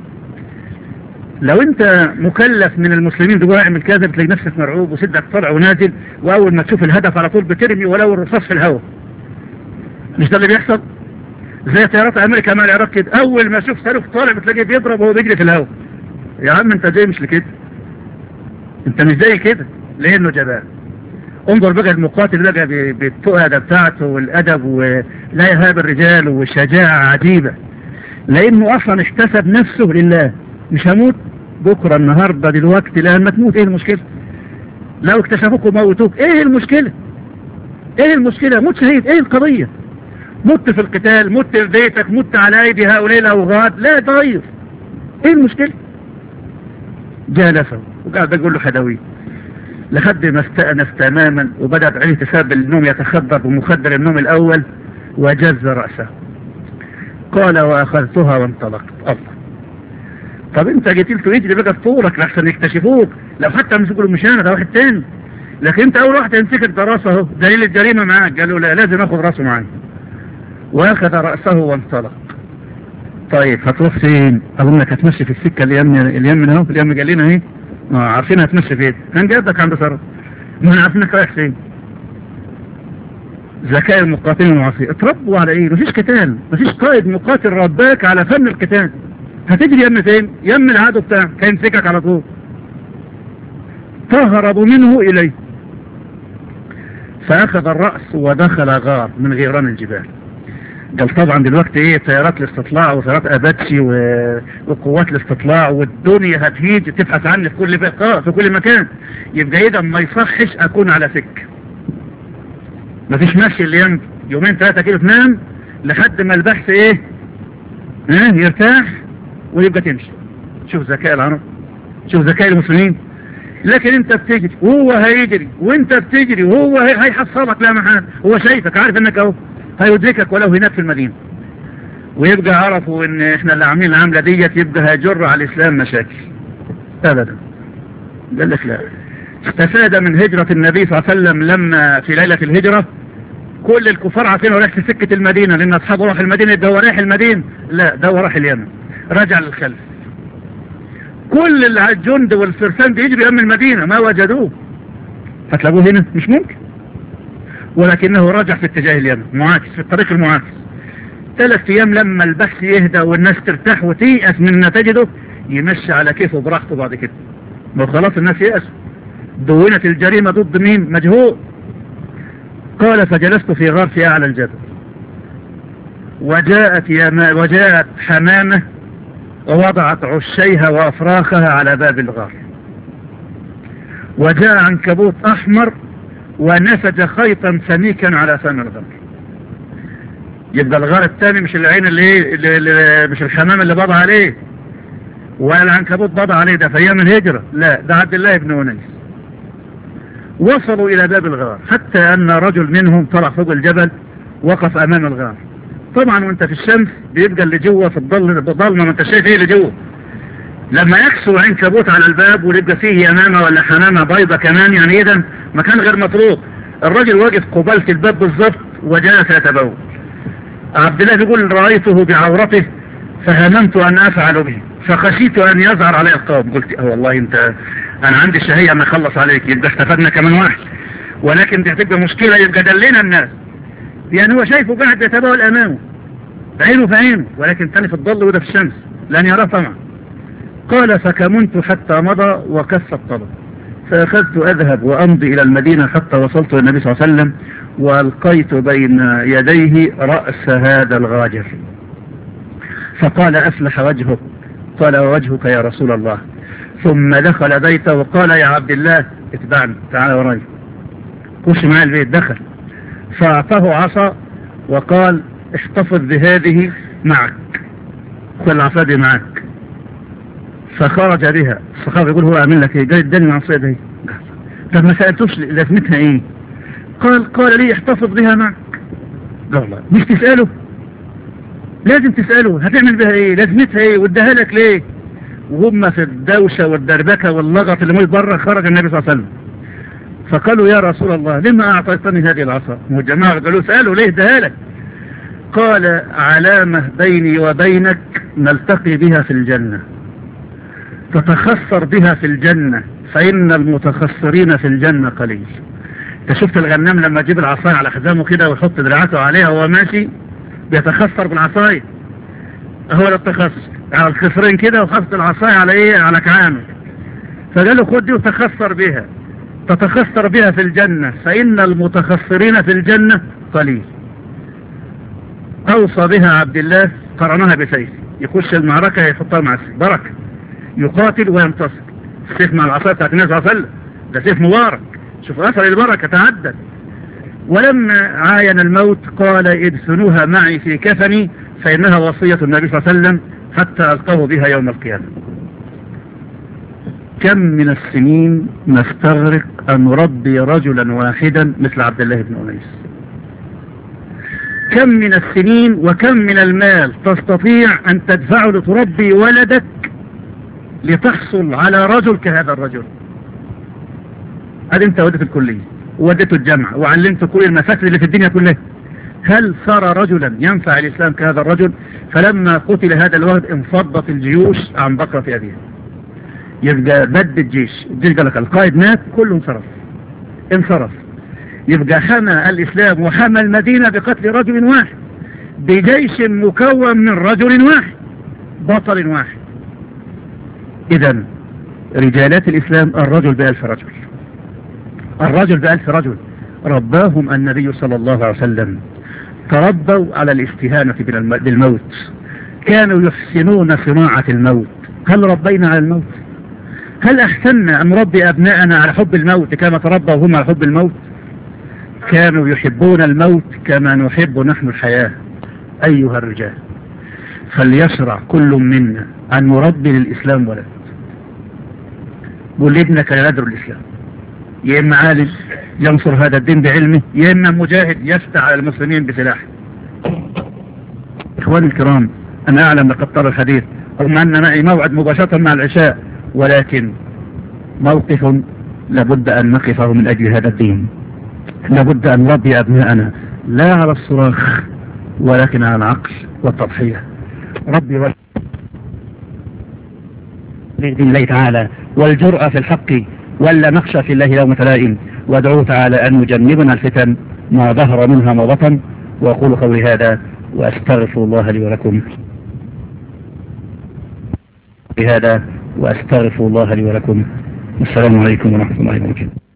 لو انت مكلف من المسلمين تقول اعمل كذا بتلاقي نفسك مرعوب وسدك طلع ونازل واول ما تشوف الهدف على طول بترمي ولو الرصاص في الهواء مش ده اللي بيحصل زي طيارات امريكا مع العراق كده اول ما تشوف صاروخ طالع بتلاقيه بيضرب وهو بيجري في الهواء يا عم انت جاي مش لكده انت مش زي كده لانه جبان انظر بقى المقاتل بقى بالتؤدة بتاعته والادب ولا يهاب الرجال والشجاعة عجيبة لانه اصلا احتسب نفسه لله مش هموت بكرة النهاردة دلوقتي لما تموت ايه المشكلة لو اكتشفوك وموتوك ايه المشكلة ايه المشكلة موت شهيد ايه القضية مت في القتال مت في بيتك مت على ايدي هؤلاء الاوغاد لا تغير ايه المشكلة جالسه وقاعد اقول له حدوي لحد ما استأنس تماما وبدأت عليه تساب النوم يتخدر بمخدر النوم الاول وجز رأسه قال واخذتها وانطلقت الله طب انت جيت له يجري بقى في طولك لحسن يكتشفوك لو حتى مسكوا له مش انا ده واحد تاني لكن انت اول واحد يمسكك ده راسه اهو دليل الجريمه معاك قالوا لا لازم اخد راسه معايا واخذ راسه وانطلق طيب هتروح فين اظنك هتمشي في السكه اليم اليم اهو اليم قال لنا اهي اه عارفين هتمشي فين كان جابك عند صرف ما احنا عارفينك رايح فين ذكاء المقاتلين المعاصرين اتربوا على ايه مفيش قتال مفيش قائد مقاتل رباك على فن القتال هتجري يم فين يم العدو بتاعك هيمسكك على طول تهرب منه اليه فاخذ الرأس ودخل غار من غيران الجبال قال طبعا دلوقتي ايه طيارات الاستطلاع وطيارات اباتشي و... وقوات الاستطلاع والدنيا هتهيج تبحث عني في كل بقاء في كل مكان يبقى اذا ما يصحش اكون على سك مفيش مشي اللي يم يومين ثلاثة كيلو تنام لحد ما البحث ايه اه يرتاح ويبقى تمشي شوف ذكاء العرب شوف ذكاء المسلمين لكن انت بتجري وهو هيجري وانت بتجري وهو هي- هيحصلك لا محال هو شايفك عارف انك اهو هيدركك ولو هناك في المدينة ويبقى عرفوا ان احنا اللي عاملين العملة ديت يبقى هيجر على الاسلام مشاكل ابدا قال لك لا استفاد من هجرة النبي صلى الله عليه وسلم لما في ليلة الهجرة كل الكفار عارفين هو رايح في سكة المدينة لان اصحابه راح المدينة ده هو رايح المدينة لا ده هو راح اليمن رجع للخلف كل اللي الجند والفرسان بيجري من المدينة ما وجدوه هتلاقوه هنا مش ممكن ولكنه رجع في اتجاه اليمن معاكس في الطريق المعاكس ثلاث ايام لما البحث يهدى والناس ترتاح وتيأس من ما تجده يمشي على كيفه براحته بعد كده ما هو خلاص الناس يأسوا دونت الجريمة ضد مين مجهول قال فجلست في غار في اعلى الجبل وجاءت يما وجاءت حمامة ووضعت عشيها وافراخها على باب الغار وجاء عنكبوت احمر ونسج خيطا سميكا على فم الغار يبقى الغار الثاني مش العين اللي, إيه- اللي, اللي مش الحمام اللي بضع عليه ولا العنكبوت بضع عليه ده في ايام الهجرة لا ده عبد الله بن انيس وصلوا الى باب الغار حتى ان رجل منهم طلع فوق الجبل وقف امام الغار طبعا وانت في الشمس بيبقى اللي جوه في الضل ضلمه ما انت شايف ايه اللي جوه لما يكسو عنكبوت على الباب ويبقى فيه يمامه ولا حمامه بيضه كمان يعني اذا مكان غير مطروق الرجل واقف قبالة الباب بالظبط وجلس يتبول عبد الله بيقول رأيته بعورته فهممت أن أفعل به فخشيت أن يظهر علي القوم قلت اه والله أنت أنا عندي شهية أن أخلص عليك يبقى استفدنا كمان واحد ولكن دي هتبقى مشكلة يبقى دلنا الناس يعني هو شايفه قاعد يتبول أمامه عينه في عينه ولكن تاني في الظل وده في الشمس لن يراه طبعا قال فكمنت حتى مضى وكف الطلب فأخذت أذهب وأمضي إلى المدينة حتى وصلت إلى النبي صلى الله عليه وسلم وألقيت بين يديه رأس هذا الغاجر فقال أفلح وجهك قال ووجهك يا رسول الله ثم دخل بيته وقال يا عبد الله اتبعني تعال وراي خش معي البيت دخل فأعطاه عصا وقال احتفظ بهذه معك خذ العصا دي معك فخرج بها الصحابي يقول هو اعمل لك ايه قال اداني العصايه دي طب ما سالتوش لازمتها ايه قال قال لي احتفظ بها معك قال لا مش تساله لازم تساله هتعمل بها ايه لازمتها ايه واداها لك ليه وهم في الدوشه والدربكه واللغط اللي موجود بره خرج النبي صلى الله عليه وسلم فقالوا يا رسول الله لما اعطيتني هذه العصا والجماعه قالوا سالوا ليه اداها لك قال علامه بيني وبينك نلتقي بها في الجنه تتخسر بها في الجنة فإن المتخسرين في الجنة قليل انت شفت الغنام لما يجيب العصاية على حزامه كده ويحط دراعاته عليها وهو ماشي بيتخسر بالعصاية هو ده التخسر على الخسرين كده وحط العصاية على ايه على كعانه فقال له خد دي وتخسر بها تتخسر بها في الجنة فإن المتخسرين في الجنة قليل أوصى بها عبد الله قرنها بسيف يخش المعركة يحطها مع السيف بركة يقاتل وينتصر السيف مع العصاية بتاعت النبي صلى الله عليه وسلم ده سيف مبارك شوف أثر البركة تعدد ولما عاين الموت قال ادفنوها معي في كفني فإنها وصية النبي صلى الله عليه وسلم حتى ألقاه بها يوم القيامة كم من السنين نستغرق أن نربي رجلا واحدا مثل عبد الله بن أنيس كم من السنين وكم من المال تستطيع أن تدفعه لتربي ولدك لتحصل على رجل كهذا الرجل هذا انت وديته الكلية ووديته الجامعة وعلمته كل المفاسد اللي في الدنيا كلها هل صار رجلا ينفع الإسلام كهذا الرجل فلما قتل هذا الولد انفضت الجيوش عن بكرة أبيها يبقى بد الجيش الجيش قال لك القائد مات كله انصرف انصرف يبقى حمى الإسلام وحمى المدينة بقتل رجل واحد بجيش مكون من رجل واحد بطل واحد إذا رجالات الإسلام الرجل بألف رجل الرجل بألف رجل رباهم النبي صلى الله عليه وسلم تربوا على الاستهانة بالموت كانوا يحسنون صناعة الموت هل ربينا على الموت هل أحسننا أن نربي أبناءنا على حب الموت كما تربوا هم على حب الموت كانوا يحبون الموت كما نحب نحن الحياة أيها الرجال فليشرع كل منا أن نربي للإسلام ولد قول لابنك لا ندر الإسلام يا إما عالم ينصر هذا الدين بعلمه يا إما مجاهد يفتح على المسلمين بسلاحه إخواني الكرام أنا أعلم لقد طر الحديث رغم أن معي موعد مباشرة مع العشاء ولكن موقف لابد أن نقفه من أجل هذا الدين لابد أن نربي أبناءنا لا على الصراخ ولكن على العقل والتضحية ربي وال... بإذن الله تعالى والجرأة في الحق ولا نخشى في الله يوم تلائم وادعوه تعالى أن يجنبنا الفتن ما ظهر منها ما بطن وأقول قولي هذا وأستغفر الله لي ولكم بهذا وأستغفر الله لي ولكم السلام عليكم ورحمة الله وبركاته